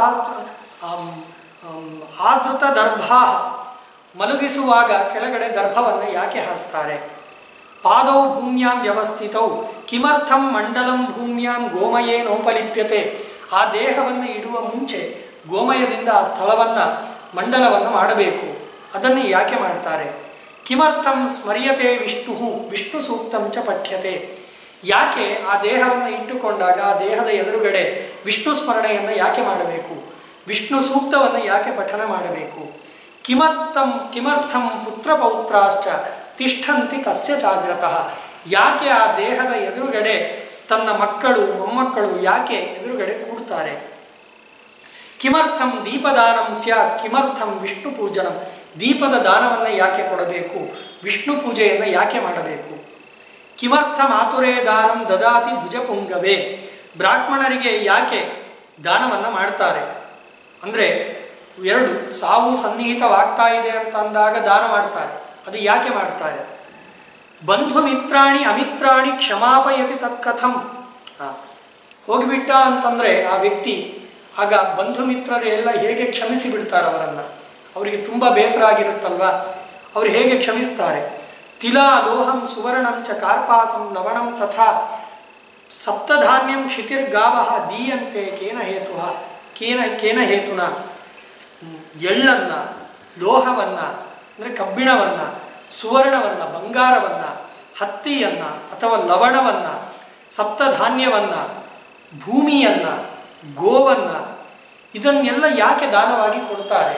ಆದೃತ ದರ್ಭಾ ಮಲಗಿಸುವಾಗ ಕೆಳಗಡೆ ದರ್ಭವನ್ನು ಯಾಕೆ ಹಾಸ್ತಾರೆ ಪಾದೌ ಭೂಮ್ಯಾಂ ವ್ಯವಸ್ಥಿತೌ ಕಿಮರ್ಥಂ ಮಂಡಲಂ ಭೂಮ್ಯಾಂ ಗೋಮಯೇನೋಪಲಿಪ್ಯತೆ ಆ ದೇಹವನ್ನು ಇಡುವ ಮುಂಚೆ ಗೋಮಯದಿಂದ ಆ ಸ್ಥಳವನ್ನು ಮಂಡಲವನ್ನು ಮಾಡಬೇಕು ಅದನ್ನು ಯಾಕೆ ಮಾಡ್ತಾರೆ ಕಿಮರ್ಥಂ ಸ್ಮರ್ಯತೆ ವಿಷ್ಣು ವಿಷ್ಣು ಸೂಕ್ತಂ ಚ ಪಠ್ಯತೆ ಯಾಕೆ ಆ ದೇಹವನ್ನು ಇಟ್ಟುಕೊಂಡಾಗ ಆ ದೇಹದ ಎದುರುಗಡೆ ವಿಷ್ಣು ಸ್ಮರಣೆಯನ್ನು ಯಾಕೆ ಮಾಡಬೇಕು ವಿಷ್ಣು ಸೂಕ್ತವನ್ನು ಯಾಕೆ ಪಠನ ಮಾಡಬೇಕು ಕಿಮರ್ಥಂ ಕಿಮರ್ಥಂ ಪುತ್ರಪೌತ್ರಾಶ್ಚ ತಿಷ್ಠಂತಿ ತಸ್ಯ ಜಾಗ್ರತಃ ಯಾಕೆ ಆ ದೇಹದ ಎದುರುಗಡೆ ತನ್ನ ಮಕ್ಕಳು ಮೊಮ್ಮಕ್ಕಳು ಯಾಕೆ ಎದುರುಗಡೆ ಕೂಡ್ತಾರೆ ಕಿಮರ್ಥಂ ದೀಪದಾನಂ ಸ್ಯಾತ್ ಕಿಮರ್ಥಂ ವಿಷ್ಣು ಪೂಜನಂ ದೀಪದ ದಾನವನ್ನು ಯಾಕೆ ಕೊಡಬೇಕು ವಿಷ್ಣು ಪೂಜೆಯನ್ನು ಯಾಕೆ ಮಾಡಬೇಕು ಕಿಮರ್ಥ ಮಾತುರೇ ದಾನಂ ದದಾತಿ ದ್ವಿಜಪುಂಗವೇ ಬ್ರಾಹ್ಮಣರಿಗೆ ಯಾಕೆ ದಾನವನ್ನು ಮಾಡ್ತಾರೆ ಅಂದರೆ ಎರಡು ಸಾವು ಸನ್ನಿಹಿತವಾಗ್ತಾ ಇದೆ ಅಂತ ಅಂದಾಗ ದಾನ ಮಾಡ್ತಾರೆ ಅದು ಯಾಕೆ ಮಾಡ್ತಾರೆ ಬಂಧು ಮಿತ್ರಾಣಿ ಅಮಿತ್ರಾಣಿ ಕ್ಷಮಾಪಯತಿ ತತ್ಕಥಂ ಹೋಗಿಬಿಟ್ಟ ಅಂತಂದರೆ ಆ ವ್ಯಕ್ತಿ ಆಗ ಬಂಧು ಮಿತ್ರರು ಎಲ್ಲ ಹೇಗೆ ಕ್ಷಮಿಸಿ ಬಿಡ್ತಾರೆ ಅವರನ್ನು ಅವರಿಗೆ ತುಂಬ ಬೇಸರ ಆಗಿರುತ್ತಲ್ವ ಅವರು ಹೇಗೆ ಕ್ಷಮಿಸ್ತಾರೆ ತಿಲಾ ಲೋಹಂ ಸುವರ್ಣಂ ಚ ಕಾರ್ಪಾಸಂ ಲವಣಂ ತಥಾ ಸಪ್ತಧಾನ್ಯಂ ಕ್ಷಿತಿರ್ಗಾವ ದೀಯಂತೆ ಕೇನ ಹೇತು ಕೇನ ಕೇನ ಹೇತುನ ಎಳ್ಳನ್ನು ಲೋಹವನ್ನು ಅಂದರೆ ಕಬ್ಬಿಣವನ್ನು ಸುವರ್ಣವನ್ನು ಬಂಗಾರವನ್ನು ಹತ್ತಿಯನ್ನು ಅಥವಾ ಲವಣವನ್ನು ಸಪ್ತಧಾನ್ಯವನ್ನು ಭೂಮಿಯನ್ನು ಗೋವನ್ನು ಇದನ್ನೆಲ್ಲ ಯಾಕೆ ದಾನವಾಗಿ ಕೊಡ್ತಾರೆ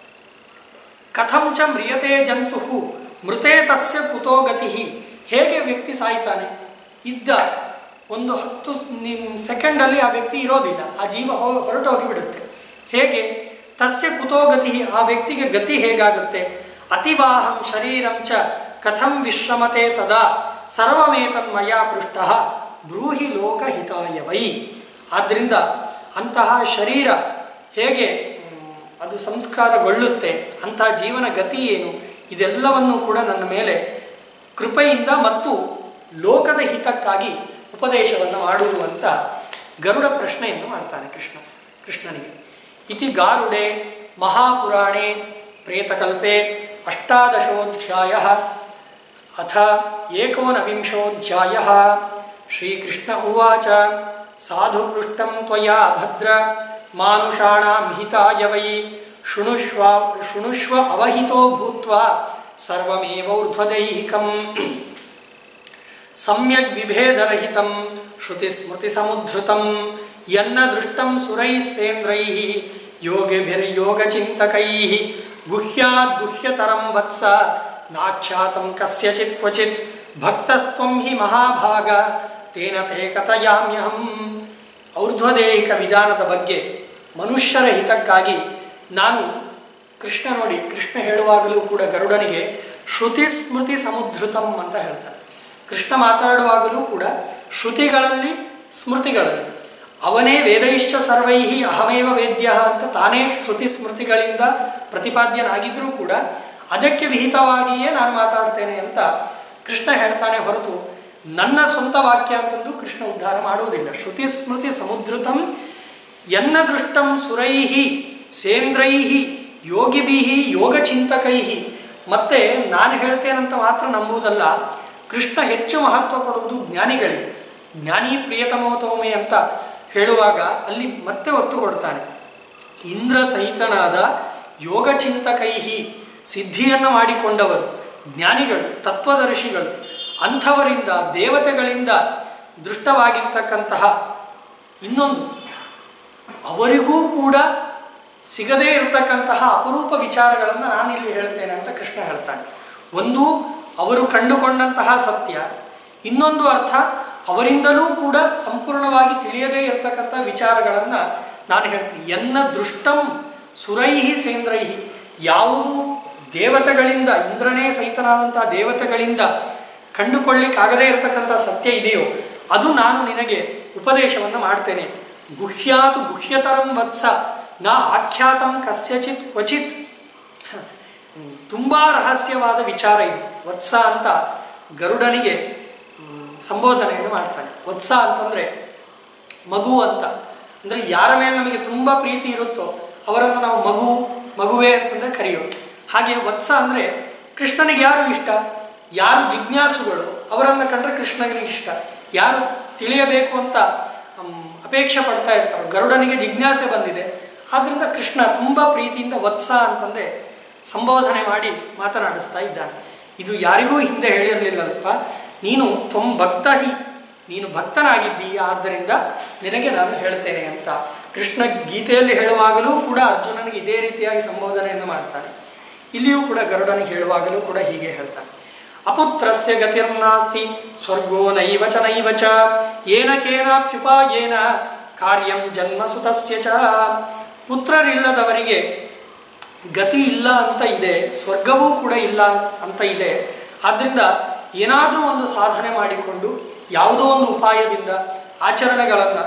ಕಥಂಚ ಮ್ರಿಯತೆ ಜಂತು ಮೃತೆ ತಸ್ಯ ಕುತೋ ಗತಿ ಹೇಗೆ ವ್ಯಕ್ತಿ ಸಾಯ್ತಾನೆ ಇದ್ದ ಒಂದು ಹತ್ತು ನಿಮ್ ಸೆಕೆಂಡಲ್ಲಿ ಆ ವ್ಯಕ್ತಿ ಇರೋದಿಲ್ಲ ಆ ಜೀವ ಹೊ ಹೊರಟು ಹೋಗಿಬಿಡುತ್ತೆ ಹೇಗೆ ತಸ್ಯ ಕುತೋ ಗತಿ ಆ ವ್ಯಕ್ತಿಗೆ ಗತಿ ಹೇಗಾಗುತ್ತೆ ಅತಿವಾಹಂ ಶರೀರಂ ಚ ಕಥಂ ವಿಶ್ರಮತೆ ತದಾ ಸರ್ವಮೇತನ್ಮಯ ಪೃಷ್ಟ ಬ್ರೂಹಿ ಲೋಕಹಿತಾಯ ವೈ ಆದ್ದರಿಂದ ಅಂತಹ ಶರೀರ ಹೇಗೆ ಮ್, ಅದು ಸಂಸ್ಕಾರಗೊಳ್ಳುತ್ತೆ ಅಂತಹ ಜೀವನ ಗತಿ ಏನು ಇದೆಲ್ಲವನ್ನು ಕೂಡ ನನ್ನ ಮೇಲೆ ಕೃಪೆಯಿಂದ ಮತ್ತು ಲೋಕದ ಹಿತಕ್ಕಾಗಿ ಉಪದೇಶವನ್ನು ಮಾಡುವುದು ಅಂತ ಗರುಡ ಪ್ರಶ್ನೆಯನ್ನು ಮಾಡ್ತಾನೆ ಕೃಷ್ಣ ಕೃಷ್ಣನಿಗೆ ಇತಿ ಗಾರುಡೆ ಮಹಾಪುರಾಣೆ ಪ್ರೇತಕಲ್ಪೆ ಅಷ್ಟಾದಶೋಧ್ಯಾಯ ಅಥ ಏಕೋನವಿಂಶೋಧ್ಯಾಯ ಶ್ರೀಕೃಷ್ಣ ಉವಾಚ ಸಾಧು ಪೃಷ್ಟಂ ತ್ವಯಾ ಭದ್ರ ಮಾನುಷಾಣಾಂ ಹಿತಾಯ ವೈ ಶೃಣುಷ್ವ ಶೃಣುಷ್ವ ಅವಹಿತೋ ಭೂತ್ವಾ ಸರ್ವಮೇವೌರ್ಧ್ವದೈಹಿಕಂ ಸಮ್ಯಗ್ ವಿಭೇದರಹಿತಂ ಶ್ರುತಿಸ್ಮೃತಿಸಮುದ್ಧೃತಂ ಯನ್ನ ದೃಷ್ಟಂ ಸುರೈಃ ಸೇಂದ್ರೈಃ ಯೋಗಿಭಿರ್ಯೋಗಚಿಂತಕೈಃ ಗುಹ್ಯಾದ್ ಗುಹ್ಯತರಂ ವತ್ಸ ನಾಖ್ಯಾತಂ ಕಸ್ಯಚಿತ್ ಕ್ವಚಿತ್ ಭಕ್ತಸ್ತ್ವಂ ಹಿ ಮಹಾಭಾಗ ತೇನ ತೇ ಕಥಯಾಮ್ಯಹಂ ಔರ್ಧ್ವದೇಹಿಕ ವಿಧಾನದ ಬಗ್ಗೆ ಮನುಷ್ಯರ ಹಿತಕ್ಕಾಗಿ ನಾನು ಕೃಷ್ಣ ನೋಡಿ ಕೃಷ್ಣ ಹೇಳುವಾಗಲೂ ಕೂಡ ಗರುಡನಿಗೆ ಶ್ರುತಿ ಸ್ಮೃತಿ ಸಮುದ್ಧೃತಂ ಅಂತ ಹೇಳ್ತಾರೆ ಕೃಷ್ಣ ಮಾತಾಡುವಾಗಲೂ ಕೂಡ ಶ್ರುತಿಗಳಲ್ಲಿ ಸ್ಮೃತಿಗಳಲ್ಲಿ ಅವನೇ ವೇದೈಶ್ಚ ಸರ್ವೈ ಅಹಮೇವ ವೇದ್ಯ ಅಂತ ತಾನೇ ಶ್ರುತಿ ಸ್ಮೃತಿಗಳಿಂದ ಪ್ರತಿಪಾದ್ಯನಾಗಿದ್ದರೂ ಕೂಡ ಅದಕ್ಕೆ ವಿಹಿತವಾಗಿಯೇ ನಾನು ಮಾತಾಡ್ತೇನೆ ಅಂತ ಕೃಷ್ಣ ಹೇಳ್ತಾನೆ ಹೊರತು ನನ್ನ ಸ್ವಂತ ವಾಕ್ಯ ಅಂತಂದು ಕೃಷ್ಣ ಉದ್ಧಾರ ಮಾಡುವುದಿಲ್ಲ ಶ್ರುತಿ ಸ್ಮೃತಿ ಸಮುದ್ರತಂ ಎನ್ನ ದೃಷ್ಟಂ ಸುರೈಹಿ ಸೇಂದ್ರೈಹಿ ಯೋಗಿಭಿಹಿ ಯೋಗಚಿಂತಕೈಹಿ ಮತ್ತೆ ನಾನು ಹೇಳ್ತೇನಂತ ಮಾತ್ರ ನಂಬುವುದಲ್ಲ ಕೃಷ್ಣ ಹೆಚ್ಚು ಮಹತ್ವ ಕೊಡುವುದು ಜ್ಞಾನಿಗಳಿಗೆ ಜ್ಞಾನಿ ಪ್ರಿಯತಮೋತೋಮೆ ಅಂತ ಹೇಳುವಾಗ ಅಲ್ಲಿ ಮತ್ತೆ ಒತ್ತು ಕೊಡ್ತಾನೆ ಇಂದ್ರ ಸಹಿತನಾದ ಯೋಗಚಿಂತಕೈಹಿ ಸಿದ್ಧಿಯನ್ನು ಮಾಡಿಕೊಂಡವರು ಜ್ಞಾನಿಗಳು ತತ್ವದರ್ಶಿಗಳು ಅಂಥವರಿಂದ ದೇವತೆಗಳಿಂದ ದೃಷ್ಟವಾಗಿರ್ತಕ್ಕಂತಹ ಇನ್ನೊಂದು ಅವರಿಗೂ ಕೂಡ ಸಿಗದೇ ಇರತಕ್ಕಂತಹ ಅಪರೂಪ ವಿಚಾರಗಳನ್ನು ನಾನಿಲ್ಲಿ ಹೇಳ್ತೇನೆ ಅಂತ ಕೃಷ್ಣ ಹೇಳ್ತಾನೆ ಒಂದು ಅವರು ಕಂಡುಕೊಂಡಂತಹ ಸತ್ಯ ಇನ್ನೊಂದು ಅರ್ಥ ಅವರಿಂದಲೂ ಕೂಡ ಸಂಪೂರ್ಣವಾಗಿ ತಿಳಿಯದೇ ಇರತಕ್ಕಂಥ ವಿಚಾರಗಳನ್ನು ನಾನು ಹೇಳ್ತೀನಿ ಎನ್ನ ದೃಷ್ಟಂ ಸುರೈಹಿ ಸೇಂದ್ರೈಹಿ ಯಾವುದು ದೇವತೆಗಳಿಂದ ಇಂದ್ರನೇ ಸಹಿತನಾದಂತಹ ದೇವತೆಗಳಿಂದ ಕಂಡುಕೊಳ್ಳಿಕ್ಕಾಗದೇ ಇರತಕ್ಕಂಥ ಸತ್ಯ ಇದೆಯೋ ಅದು ನಾನು ನಿನಗೆ ಉಪದೇಶವನ್ನು ಮಾಡ್ತೇನೆ ಗುಹ್ಯಾತು ಗುಹ್ಯತರಂ ವತ್ಸ ನ ಆಖ್ಯಾತಂ ಕಸ್ಯಚಿತ್ ಕ್ವಚಿತ್ ತುಂಬ ರಹಸ್ಯವಾದ ವಿಚಾರ ಇದು ವತ್ಸ ಅಂತ ಗರುಡನಿಗೆ ಮ್, ಸಂಬೋಧನೆಯನ್ನು ಮಾಡ್ತಾನೆ ವತ್ಸ ಅಂತಂದರೆ ಮಗು ಅಂತ ಅಂದರೆ ಯಾರ ಮೇಲೆ ನಮಗೆ ತುಂಬ ಪ್ರೀತಿ ಇರುತ್ತೋ ಅವರನ್ನು ನಾವು ಮಗು ಮಗುವೆ ಅಂತಂದರೆ ಕರೆಯೋದು ಹಾಗೆ ವತ್ಸ ಅಂದರೆ ಕೃಷ್ಣನಿಗೆ ಯಾರು ಇಷ್ಟ ಯಾರು ಜಿಜ್ಞಾಸುಗಳು ಅವರನ್ನು ಕಂಡ್ರೆ ಕೃಷ್ಣನಿಗೆ ಇಷ್ಟ ಯಾರು ತಿಳಿಯಬೇಕು ಅಂತ ಮ್, ಅಪೇಕ್ಷೆ ಪಡ್ತಾ ಇರ್ತಾರೋ ಗರುಡನಿಗೆ ಜಿಜ್ಞಾಸೆ ಬಂದಿದೆ ಆದ್ದರಿಂದ ಕೃಷ್ಣ ತುಂಬ ಪ್ರೀತಿಯಿಂದ ವತ್ಸ ಅಂತಂದೆ ಸಂಬೋಧನೆ ಮಾಡಿ ಮಾತನಾಡಿಸ್ತಾ ಇದ್ದಾನೆ ಇದು ಯಾರಿಗೂ ಹಿಂದೆ ಹೇಳಿರಲಿಲ್ಲಲ್ಪ ನೀನು ತ್ವಂ ಭಕ್ತ ಹಿ ನೀನು ಭಕ್ತನಾಗಿದ್ದೀಯ ಆದ್ದರಿಂದ ನಿನಗೆ ನಾನು ಹೇಳ್ತೇನೆ ಅಂತ ಕೃಷ್ಣ ಗೀತೆಯಲ್ಲಿ ಹೇಳುವಾಗಲೂ ಕೂಡ ಅರ್ಜುನನಿಗೆ ಇದೇ ರೀತಿಯಾಗಿ ಸಂಬೋಧನೆಯನ್ನು ಮಾಡ್ತಾನೆ ಇಲ್ಲಿಯೂ ಕೂಡ ಗರುಡನಿಗೆ ಹೇಳುವಾಗಲೂ ಕೂಡ ಹೀಗೆ ಹೇಳ್ತಾನೆ ಅಪುತ್ರಸ್ಯ ಗತಿರ್ನಾಸ್ತಿ ಸ್ವರ್ಗೋ ನೈವ ಚ ನೈವ ಚ ಏನ ಕೇನಾಪ್ಯುಪಾಯೇನ ಕಾರ್ಯಂ ಜನ್ಮ ಸುತಸ್ಯ ಚ ಪುತ್ರರಿಲ್ಲದವರಿಗೆ ಗತಿ ಇಲ್ಲ ಅಂತ ಇದೆ ಸ್ವರ್ಗವೂ ಕೂಡ ಇಲ್ಲ ಅಂತ ಇದೆ ಆದ್ದರಿಂದ ಏನಾದರೂ ಒಂದು ಸಾಧನೆ ಮಾಡಿಕೊಂಡು ಯಾವುದೋ ಒಂದು ಉಪಾಯದಿಂದ ಆಚರಣೆಗಳನ್ನು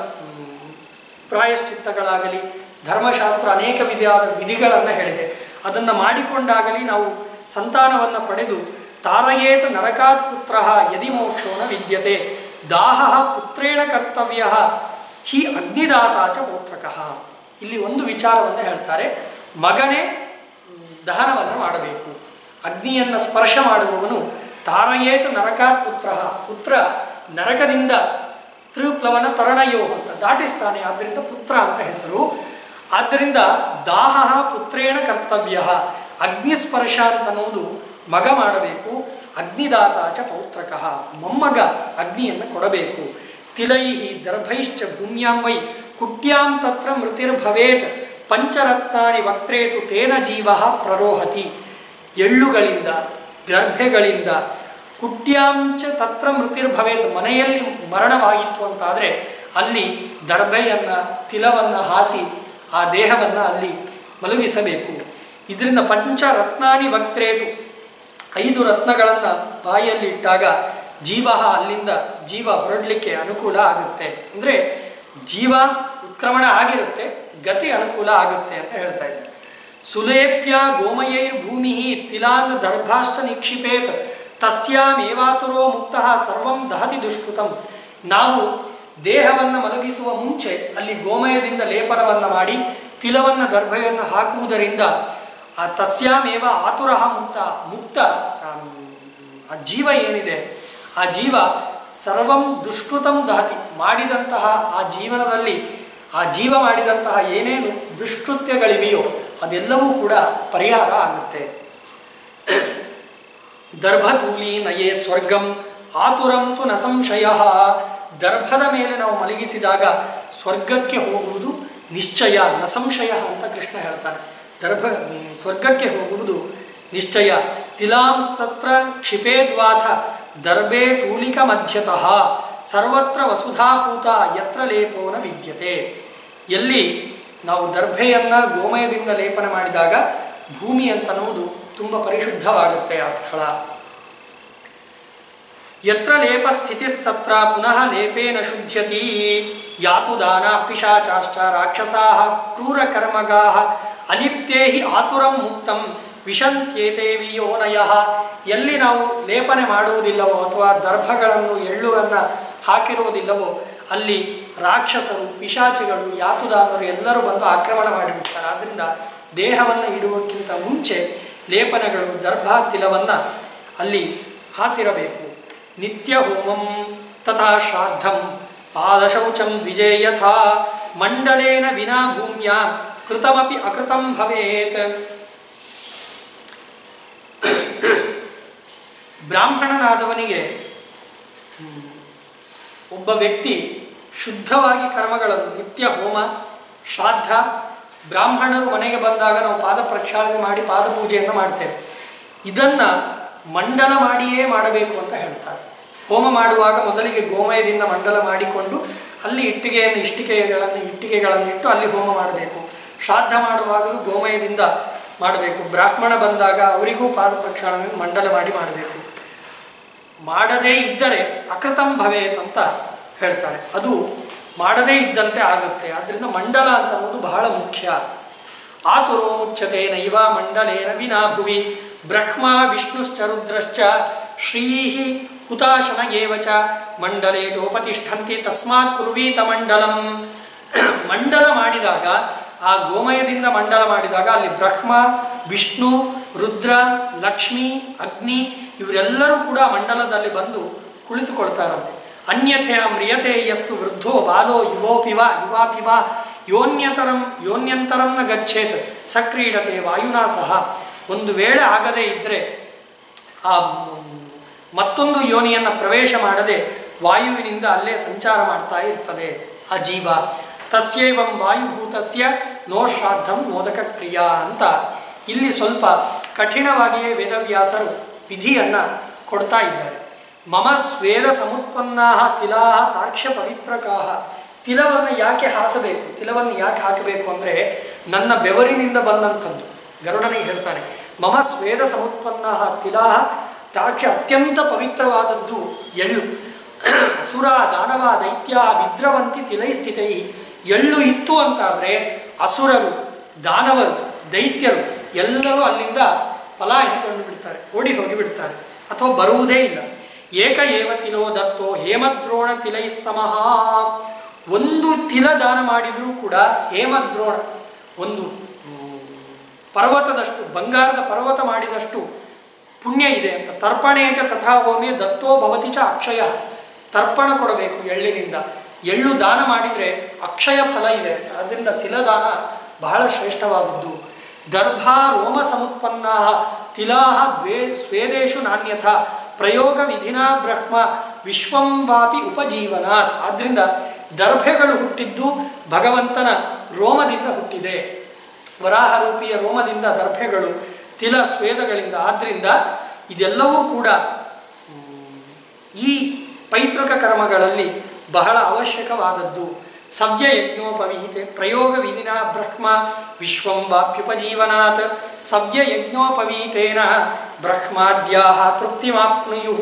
ಪ್ರಾಯಶ್ಚಿತ್ತಗಳಾಗಲಿ ಧರ್ಮಶಾಸ್ತ್ರ ಅನೇಕ ವಿಧಿಯಾದ ವಿಧಿಗಳನ್ನು ಹೇಳಿದೆ ಅದನ್ನು ಮಾಡಿಕೊಂಡಾಗಲಿ ನಾವು ಸಂತಾನವನ್ನು ಪಡೆದು ತಾರಯೇತ ನರಕಾತ್ ಪುತ್ರ ಯದಿ ಮೋಕ್ಷೋನ ವಿದ್ಯತೆ ದಾಹ ಪುತ್ರೇಣ ಕರ್ತವ್ಯ ಹಿ ಅಗ್ನಿದಾತಾಚ ಪೌತ್ರಕಃ ಇಲ್ಲಿ ಒಂದು ವಿಚಾರವನ್ನು ಹೇಳ್ತಾರೆ ಮಗನೇ ದಹನವನ್ನು ಮಾಡಬೇಕು ಅಗ್ನಿಯನ್ನು ಸ್ಪರ್ಶ ಮಾಡುವವನು ತಾರಯೇತ ನರಕಾತ್ ಪುತ್ರ ಪುತ್ರ ನರಕದಿಂದ ತ್ರಿಪ್ಲವನ ತರಣಯೋ ಅಂತ ದಾಟಿಸ್ತಾನೆ ಆದ್ದರಿಂದ ಪುತ್ರ ಅಂತ ಹೆಸರು ಆದ್ದರಿಂದ ದಾಹ ಪುತ್ರೇಣ ಕರ್ತವ್ಯ ಅಗ್ನಿಸ್ಪರ್ಶ ಅಂತನ್ನುವುದು ಮಗ ಮಾಡಬೇಕು ಅಗ್ನಿದಾತಾಚ ಪೌತ್ರಕಃ ಮೊಮ್ಮಗ ಅಗ್ನಿಯನ್ನು ಕೊಡಬೇಕು ತಿಲೈಹಿ ದರ್ಭೈಶ್ಚ ಭೂಮ್ಯಾಂ ವೈ ಕುಟ್ಯಾಂ ತತ್ರ ಮೃತಿರ್ಭವೇತ್ ಪಂಚರತ್ನಾನಿ ವಕ್ತ್ರೇತು ತೇನ ಜೀವ ಪ್ರರೋಹತಿ ಎಳ್ಳುಗಳಿಂದ ಗರ್ಭೆಗಳಿಂದ ಕುಟ್ಯಾಂಚ ತತ್ರ ಮೃತಿರ್ಭವೇತ್ ಮನೆಯಲ್ಲಿ ಮರಣವಾಗಿತ್ತು ಅಂತಾದರೆ ಅಲ್ಲಿ ದರ್ಭೆಯನ್ನು ತಿಲವನ್ನು ಹಾಸಿ ಆ ದೇಹವನ್ನು ಅಲ್ಲಿ ಮಲಗಿಸಬೇಕು ಇದರಿಂದ ಪಂಚರತ್ನಾನಿ ವಕ್ತ್ರೇತು ಐದು ರತ್ನಗಳನ್ನು ಬಾಯಲ್ಲಿ ಇಟ್ಟಾಗ ಜೀವ ಅಲ್ಲಿಂದ ಜೀವ ಹೊರಡಲಿಕ್ಕೆ ಅನುಕೂಲ ಆಗುತ್ತೆ ಅಂದರೆ ಜೀವ ಉತ್ಕ್ರಮಣ ಆಗಿರುತ್ತೆ ಗತಿ ಅನುಕೂಲ ಆಗುತ್ತೆ ಅಂತ ಹೇಳ್ತಾ ಇದ್ದಾರೆ ಸುಲೇಪ್ಯ ಗೋಮಯೈರ್ ಭೂಮಿ ತಿಲಾನ್ ದರ್ಭಾಷ್ಟ ನಿಕ್ಷಿಪೇತ್ ತಸ್ಯಾಮೇವಾತುರೋ ಮುಕ್ತ ಸರ್ವಂ ದಹತಿ ದುಷ್ಕೃತಂ ನಾವು ದೇಹವನ್ನು ಮಲಗಿಸುವ ಮುಂಚೆ ಅಲ್ಲಿ ಗೋಮಯದಿಂದ ಲೇಪನವನ್ನು ಮಾಡಿ ತಿಲವನ್ನು ದರ್ಭೆಯನ್ನು ಹಾಕುವುದರಿಂದ ಆ ತಸ್ಯಾಮೇವ ಆತುರ ಮುಕ್ತ ಮುಕ್ತ ಆಮ್, ಆ ಜೀವ ಏನಿದೆ ಆ ಜೀವ ಸರ್ವಂ ದುಷ್ಕೃತಂ ದಹತಿ ಮಾಡಿದಂತಹ ಆ ಜೀವನದಲ್ಲಿ ಆ ಜೀವ ಮಾಡಿದಂತಹ ಏನೇನು ದುಷ್ಕೃತ್ಯಗಳಿವೆಯೋ ಅದೆಲ್ಲವೂ ಕೂಡ ಪರಿಹಾರ ಆಗುತ್ತೆ ದರ್ಭತೂಲಿ ನಯೇತ್ ಸ್ವರ್ಗಂ ಆತುರಂತು ನ ಸಂಶಯ ದರ್ಭದ ಮೇಲೆ ನಾವು ಮಲಗಿಸಿದಾಗ ಸ್ವರ್ಗಕ್ಕೆ ಹೋಗುವುದು ನಿಶ್ಚಯ ನ ಸಂಶಯ ಅಂತ ಕೃಷ್ಣ ಹೇಳ್ತಾನೆ ದರ್ಭ ಸ್ವರ್ಗಕ್ಕೆ ಹೋಗುವುದು ನಿಶ್ಚಯ ತಿಲಾಂಸ್ತತ್ರ ಕ್ಷಿಪೇದ್ವಾಥ ದರ್ಭೆ ತೂಲಿಕ ಮಧ್ಯತಃ ಸರ್ವತ್ರ ವಸುಧಾಪೂತ ಯತ್ರ ಲೇಪೋನ ವಿದ್ಯತೆ ಎಲ್ಲಿ ನಾವು ದರ್ಭೆಯನ್ನು ಗೋಮಯದಿಂದ ಲೇಪನ ಮಾಡಿದಾಗ ಭೂಮಿ ಅಂತನ್ನುವುದು ತುಂಬ ಪರಿಶುದ್ಧವಾಗುತ್ತೆ ಆ ಸ್ಥಳ ಯತ್ರ ಲೇಪ ಸ್ಥಿತಿಸ್ತತ್ರ ಪುನಃ ಲೇಪೇನ ಶುದ್ಧ್ಯತಿ ಯಾತು ದಾನ ಪಿಶಾಚಾಶ್ಚ ರಾಕ್ಷಸಾ ಕ್ರೂರಕರ್ಮಗಾ ಅಲಿಪ್ತೇ ಹಿ ಆತುರಂ ಮುಕ್ತಂ ವಿಶಂತ್ಯೇತೆ ವಿಯೋನಯ ಎಲ್ಲಿ ನಾವು ಲೇಪನೆ ಮಾಡುವುದಿಲ್ಲವೋ ಅಥವಾ ದರ್ಭಗಳನ್ನು ಎಳ್ಳುವನ್ನು ಹಾಕಿರುವುದಿಲ್ಲವೋ ಅಲ್ಲಿ ರಾಕ್ಷಸರು ಪಿಶಾಚಿಗಳು ಯಾತುದಾನರು ಎಲ್ಲರೂ ಬಂದು ಆಕ್ರಮಣ ಮಾಡಿಬಿಡ್ತಾರೆ ಆದ್ದರಿಂದ ದೇಹವನ್ನು ಇಡುವಕ್ಕಿಂತ ಮುಂಚೆ ಲೇಪನಗಳು ದರ್ಭ ತಿಲವನ್ನು ಅಲ್ಲಿ ಹಾಸಿರಬೇಕು ನಿತ್ಯ ಹೋಮಂ ತಥಾ ಶ್ರಾದ್ದಂ ಪಾದಶೌಚಂ ದ್ವಿಜೇ ಯಥಾ ಮಂಡಲೇನ ವಿನಾ ಭೂಮ್ಯ ಕೃತಮಪಿ ಅಕೃತಂ ಭವೇತ್ ಬ್ರಾಹ್ಮಣನಾದವನಿಗೆ ಹ್ಮ್, ಒಬ್ಬ ವ್ಯಕ್ತಿ ಶುದ್ಧವಾಗಿ ಕರ್ಮಗಳನ್ನು ನಿತ್ಯ ಹೋಮ ಶ್ರಾದ್ದ ಬ್ರಾಹ್ಮಣರು ಮನೆಗೆ ಬಂದಾಗ ನಾವು ಪಾದ ಪ್ರಕ್ಷಾಳನೆ ಮಾಡಿ ಪಾದ ಪೂಜೆಯನ್ನು ಮಾಡ್ತೇವೆ ಇದನ್ನು ಮಂಡಲ ಮಾಡಿಯೇ ಮಾಡಬೇಕು ಅಂತ ಹೇಳ್ತಾರೆ ಹೋಮ ಮಾಡುವಾಗ ಮೊದಲಿಗೆ ಗೋಮಯದಿಂದ ಮಂಡಲ ಮಾಡಿಕೊಂಡು ಅಲ್ಲಿ ಇಟ್ಟಿಗೆಯನ್ನು ಇಷ್ಟಿಕೆಗಳನ್ನು ಇಟ್ಟಿಗೆಗಳನ್ನು ಇಟ್ಟು ಅಲ್ಲಿ ಹೋಮ ಮಾಡಬೇಕು ಶ್ರಾದ್ದ ಮಾಡುವಾಗಲೂ ಗೋಮಯದಿಂದ ಮಾಡಬೇಕು ಬ್ರಾಹ್ಮಣ ಬಂದಾಗ ಅವರಿಗೂ ಪಾದ ಪ್ರಕ್ಷಾಳನೆ ಮಂಡಲ ಮಾಡಿ ಮಾಡಬೇಕು ಮಾಡದೇ ಇದ್ದರೆ ಅಕೃತಂ ಭವೇತ್ ಅಂತ ಹೇಳ್ತಾರೆ ಅದು ಮಾಡದೇ ಇದ್ದಂತೆ ಆಗುತ್ತೆ ಆದ್ದರಿಂದ ಮಂಡಲ ಅಂತ ಅನ್ನೋದು ಬಹಳ ಮುಖ್ಯ ಆತುರೋ ಮುಚ್ಚತೆ ನೈವ ಮಂಡಲೇನ ವಿನಾ ಭುವಿ ಬ್ರಹ್ಮ ವಿಷ್ಣುಶ್ಚ ರುದ್ರಶ್ಚ ಶ್ರೀಹಿ ಹುತಾಶನ ಏವ ಚ ಮಂಡಲೇ ಜೋಪತಿಷ್ಠಂತಿ ತಸ್ಮಾತ್ ಕುರ್ವೀತ ಮಂಡಲಂ ಮಂಡಲ ಮಾಡಿದಾಗ ಆ ಗೋಮಯದಿಂದ ಮಂಡಲ ಮಾಡಿದಾಗ ಅಲ್ಲಿ ಬ್ರಹ್ಮ ವಿಷ್ಣು ರುದ್ರ ಲಕ್ಷ್ಮಿ ಅಗ್ನಿ ಇವರೆಲ್ಲರೂ ಕೂಡ ಮಂಡಲದಲ್ಲಿ ಬಂದು ಕುಳಿತುಕೊಳ್ತಾರಂತೆ ಅನ್ಯಥೆಯ ಮ್ರಿಯತೆ ಯಸ್ತು ವೃದ್ಧೋ ಬಾಲೋ ಯುವೋಪಿವ ಯುವಾಪಿವ ಯೋನ್ಯತರಂ ಯೋನ್ಯಂತರಂ ನ ಗಚ್ಚೇತ್ ಸಕ್ರೀಡತೆ ವಾಯುನಾ ಸಹ ಒಂದು ವೇಳೆ ಆಗದೇ ಇದ್ದರೆ ಆ ಮತ್ತೊಂದು ಯೋನಿಯನ್ನು ಪ್ರವೇಶ ಮಾಡದೆ ವಾಯುವಿನಿಂದ ಅಲ್ಲೇ ಸಂಚಾರ ಮಾಡ್ತಾ ಇರ್ತದೆ ಆ ಜೀವ ತಸ್ಯೈವಂ ವಾಯುಭೂತಸ್ಯ ನೋ ಶ್ರಾದ್ದಂ ಮೋದಕ ಕ್ರಿಯಾ ಅಂತ ಇಲ್ಲಿ ಸ್ವಲ್ಪ ಕಠಿಣವಾಗಿಯೇ ವೇದವ್ಯಾಸರು ವಿಧಿಯನ್ನು ಕೊಡ್ತಾ ಇದ್ದಾರೆ ಮಮ ಸ್ವೇದ ಸಮುತ್ಪನ್ನಾ ತಿಲಾ ತಾರ್ಕ್ಷ್ಯ ಪವಿತ್ರಕಾ ತಿಲವನ್ನು ಯಾಕೆ ಹಾಸಬೇಕು ತಿಲವನ್ನು ಯಾಕೆ ಹಾಕಬೇಕು ಅಂದರೆ ನನ್ನ ಬೆವರಿನಿಂದ ಬಂದಂಥದ್ದು ಗರುಡನಿಗೆ ಹೇಳ್ತಾನೆ ಮಮ ಸ್ವೇದ ಸಮುತ್ಪನ್ನ ತಿಲಾ ತಾಕ್ಷ ಅತ್ಯಂತ ಪವಿತ್ರವಾದದ್ದು ಎಳ್ಳು ಅಸುರ ದಾನವ ದೈತ್ಯ ವಿದ್ರವಂತಿ ತಿಲೈ ಸ್ಥಿತೈ ಎಳ್ಳು ಇತ್ತು ಅಂತಾದರೆ ಅಸುರರು ದಾನವರು ದೈತ್ಯರು ಎಲ್ಲರೂ ಅಲ್ಲಿಂದ ಪಲಾಯನಗೊಂಡು ಬಿಡ್ತಾರೆ ಓಡಿ ಹೋಗಿ ಬಿಡ್ತಾರೆ ಅಥವಾ ಬರುವುದೇ ಇಲ್ಲ ಏಕ ಏವ ತಿಲೋ ದತ್ತೋ ಹೇಮದ್ರೋಣ ತಿಲೈ ಸಮಃ ಒಂದು ತಿಲ ದಾನ ಮಾಡಿದರೂ ಕೂಡ ಹೇಮದ್ರೋಣ ಒಂದು ಪರ್ವತದಷ್ಟು ಬಂಗಾರದ ಪರ್ವತ ಮಾಡಿದಷ್ಟು ಪುಣ್ಯ ಇದೆ ಅಂತ ತರ್ಪಣೇಚ ತಥಾ ಹೋಮೆ ದತ್ತೋ ಭವತಿ ಚ ಅಕ್ಷಯ ತರ್ಪಣ ಕೊಡಬೇಕು ಎಳ್ಳಿನಿಂದ ಎಳ್ಳು ದಾನ ಮಾಡಿದರೆ ಅಕ್ಷಯ ಫಲ ಇದೆ ಅದರಿಂದ ತಿಲದಾನ ಬಹಳ ಶ್ರೇಷ್ಠವಾದದ್ದು ದರ್ಭಾ ರೋಮ ಸಮುತ್ಪನ್ನ ತಿಲಾ ದ್ವೇ ಸ್ವೇದೇಶು ನಾಣ್ಯಥ ಪ್ರಯೋಗ ವಿಧಿನಾ ಬ್ರಹ್ಮ ವಿಶ್ವಂವಾಪಿ ಉಪಜೀವನಾತ್ ಆದ್ದರಿಂದ ದರ್ಭೆಗಳು ಹುಟ್ಟಿದ್ದು ಭಗವಂತನ ರೋಮದಿಂದ ಹುಟ್ಟಿದೆ ವರಾಹರೂಪಿಯ ರೋಮದಿಂದ ದರ್ಭೆಗಳು ತಿಲ ಸ್ವೇದಗಳಿಂದ ಆದ್ದರಿಂದ ಇದೆಲ್ಲವೂ ಕೂಡ ಮ್, ಈ ಪೈತೃಕ ಕರ್ಮಗಳಲ್ಲಿ ಬಹಳ ಅವಶ್ಯಕವಾದದ್ದು ಸವ್ಯ ಯಜ್ಞೋಪವೀತೆ ಪ್ರಯೋಗ ವಿಧಿನ ಬ್ರಹ್ಮ ವಿಶ್ವಂ ವಾಪ್ಯುಪಜೀವನಾತ್ ಸವ್ಯ ಯಜ್ಞೋಪವೀತೇನ ಬ್ರಹ್ಮಾದ್ಯಾ ತೃಪ್ತಿಮಾಪ್ನುಯು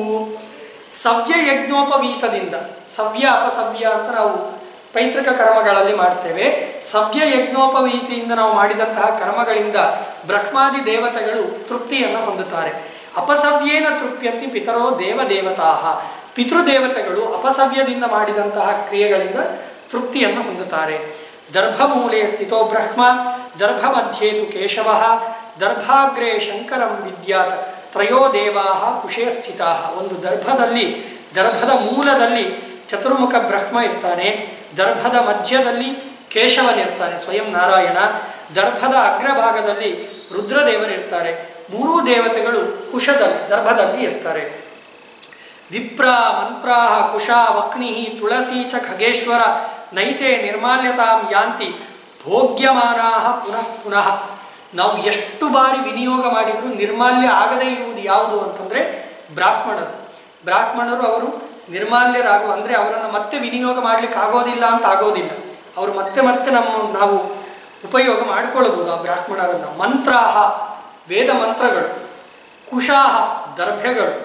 ಸವ್ಯ ಯಜ್ಞೋಪವೀತದಿಂದ ಸವ್ಯ ಅಪಸವ್ಯ ಅಂತ ನಾವು ಪೈತೃಕ ಕರ್ಮಗಳಲ್ಲಿ ಮಾಡ್ತೇವೆ ಸವ್ಯ ಯಜ್ಞೋಪವೀತಿಯಿಂದ ನಾವು ಮಾಡಿದಂತಹ ಕರ್ಮಗಳಿಂದ ಬ್ರಹ್ಮಾದಿ ದೇವತೆಗಳು ತೃಪ್ತಿಯನ್ನು ಹೊಂದುತ್ತಾರೆ ಅಪಸವ್ಯೇನ ತೃಪ್ಯಂತಿ ಪಿತರೋ ದೇವದೇವತಾ ಪಿತೃದೇವತೆಗಳು ಅಪಸವ್ಯದಿಂದ ಮಾಡಿದಂತಹ ಕ್ರಿಯೆಗಳಿಂದ ತೃಪ್ತಿಯನ್ನು ಹೊಂದುತ್ತಾರೆ ದರ್ಭಮೂಲೆ ಸ್ಥಿತೋ ಬ್ರಹ್ಮ ದರ್ಭ ಮಧ್ಯೇತು ಕೇಶವ ದರ್ಭಾಗ್ರೇ ಶಂಕರಂ ವಿದ್ಯಾತ್ ತ್ರಯೋ ದೇವಾ ಕುಶೇ ಸ್ಥಿತಾ ಒಂದು ದರ್ಭದಲ್ಲಿ ದರ್ಭದ ಮೂಲದಲ್ಲಿ ಚತುರ್ಮುಖ ಬ್ರಹ್ಮ ಇರ್ತಾನೆ ದರ್ಭದ ಮಧ್ಯದಲ್ಲಿ ಕೇಶವನಿರ್ತಾನೆ ಸ್ವಯಂ ನಾರಾಯಣ ದರ್ಭದ ಅಗ್ರಭಾಗದಲ್ಲಿ ರುದ್ರದೇವರಿರ್ತಾರೆ ಮೂರೂ ದೇವತೆಗಳು ಕುಶದಲ್ಲಿ ದರ್ಭದಲ್ಲಿ ಇರ್ತಾರೆ ವಿಪ್ರ ಮಂತ್ರ ಕುಶ ವಕ್ನಿ ತುಳಸಿ ಚ ಖಗೇಶ್ವರ ನೈತೆ ನಿರ್ಮಾಲ್ಯತಾಂ ಯಾಂತಿ ಭೋಗ್ಯಮಾನಾ ಪುನಃ ಪುನಃ ನಾವು ಎಷ್ಟು ಬಾರಿ ವಿನಿಯೋಗ ಮಾಡಿದರೂ ನಿರ್ಮಾಲ್ಯ ಆಗದೇ ಇರುವುದು ಯಾವುದು ಅಂತಂದರೆ ಬ್ರಾಹ್ಮಣರು ಬ್ರಾಹ್ಮಣರು ಅವರು ನಿರ್ಮಾಲ್ಯರಾಗುವ ಅಂದರೆ ಅವರನ್ನು ಮತ್ತೆ ವಿನಿಯೋಗ ಮಾಡಲಿಕ್ಕೆ ಆಗೋದಿಲ್ಲ ಅಂತ ಆಗೋದಿಲ್ಲ ಅವರು ಮತ್ತೆ ಮತ್ತೆ ನಮ್ಮ ನಾವು ಉಪಯೋಗ ಮಾಡಿಕೊಳ್ಳಬಹುದು ಆ ಬ್ರಾಹ್ಮಣರನ್ನು ಮಂತ್ರಾಹ ವೇದ ಮಂತ್ರಗಳು ಕುಶಾಹ ದರ್ಭೆಗಳು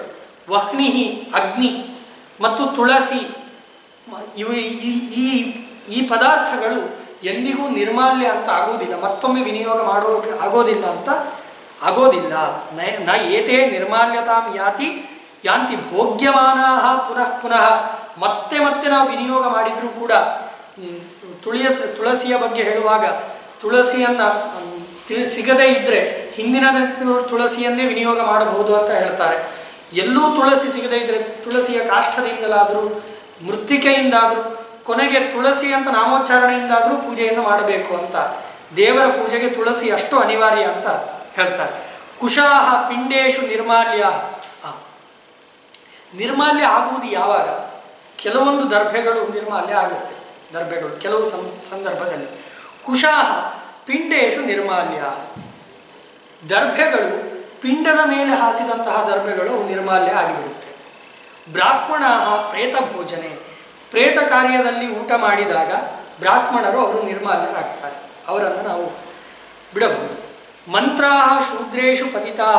ವಹ್ನಿ ಅಗ್ನಿ ಮತ್ತು ತುಳಸಿ ಮ- ಇವು ಈ ಈ ಈ ಪದಾರ್ಥಗಳು ಎಂದಿಗೂ ನಿರ್ಮಾಲ್ಯ ಅಂತ ಆಗೋದಿಲ್ಲ ಮತ್ತೊಮ್ಮೆ ವಿನಿಯೋಗ ಮಾಡೋ ಆಗೋದಿಲ್ಲ ಅಂತ ಆಗೋದಿಲ್ಲ ನ- ನ ಏತೇ ನಿರ್ಮಾಲ್ಯತಾಂ ಯಾತಿ ಯಾಂತಿ ಭೋಗ್ಯಮಾನಾ ಪುನಃ ಪುನಃ ಮತ್ತೆ ಮತ್ತೆ ನಾವು ವಿನಿಯೋಗ ಮಾಡಿದರೂ ಕೂಡ ಹ್ಮ್, ತುಳಿಯಸ್ ತುಳಸಿಯ ಬಗ್ಗೆ ಹೇಳುವಾಗ ತುಳಸಿಯನ್ನು ತಿಳಿ ಸಿಗದೇ ಇದ್ದರೆ ಹಿಂದಿನ ತುಳಸಿಯನ್ನೇ ವಿನಿಯೋಗ ಮಾಡಬಹುದು ಅಂತ ಹೇಳ್ತಾರೆ ಎಲ್ಲೂ ತುಳಸಿ ಸಿಗದೇ ಇದ್ದರೆ ತುಳಸಿಯ ಕಾಷ್ಠದಿಂದಲಾದರೂ ಮೃತ್ತಿಕೆಯಿಂದಾದರೂ ಕೊನೆಗೆ ತುಳಸಿ ಅಂತ ನಾಮೋಚ್ಚಾರಣೆಯಿಂದಾದರೂ ಪೂಜೆಯನ್ನು ಮಾಡಬೇಕು ಅಂತ ದೇವರ ಪೂಜೆಗೆ ತುಳಸಿ ಅಷ್ಟು ಅನಿವಾರ್ಯ ಅಂತ ಹೇಳ್ತಾರೆ ಕುಶಾಹ ಪಿಂಡೇಶು ನಿರ್ಮಾಲ್ಯ ಆ, ನಿರ್ಮಾಲ್ಯ ಆಗುವುದು ಯಾವಾಗ ಕೆಲವೊಂದು ದರ್ಭೆಗಳು ನಿರ್ಮಾಲ್ಯ ಆಗುತ್ತೆ ದರ್ಭೆಗಳು ಕೆಲವು ಸಂ ಸಂದರ್ಭದಲ್ಲಿ ಕುಶಾಹ ಪಿಂಡೇಶು ನಿರ್ಮಾಲ್ಯ ದರ್ಭೆಗಳು ಪಿಂಡದ ಮೇಲೆ ಹಾಸಿದಂತಹ ದರ್ಭೆಗಳು ಅವು ನಿರ್ಮಾಲ್ಯ ಆಗಿಬಿಡುತ್ತೆ ಬ್ರಾಹ್ಮಣ ಪ್ರೇತ ಭೋಜನೆ ಪ್ರೇತ ಕಾರ್ಯದಲ್ಲಿ ಊಟ ಮಾಡಿದಾಗ ಬ್ರಾಹ್ಮಣರು ಅವರು ನಿರ್ಮಾಲ್ಯರಾಗ್ತಾರೆ ಅವರನ್ನು ನಾವು ಬಿಡಬಹುದು ಮಂತ್ರಾ ಶೂದ್ರೇಶು ಪತಿತಾ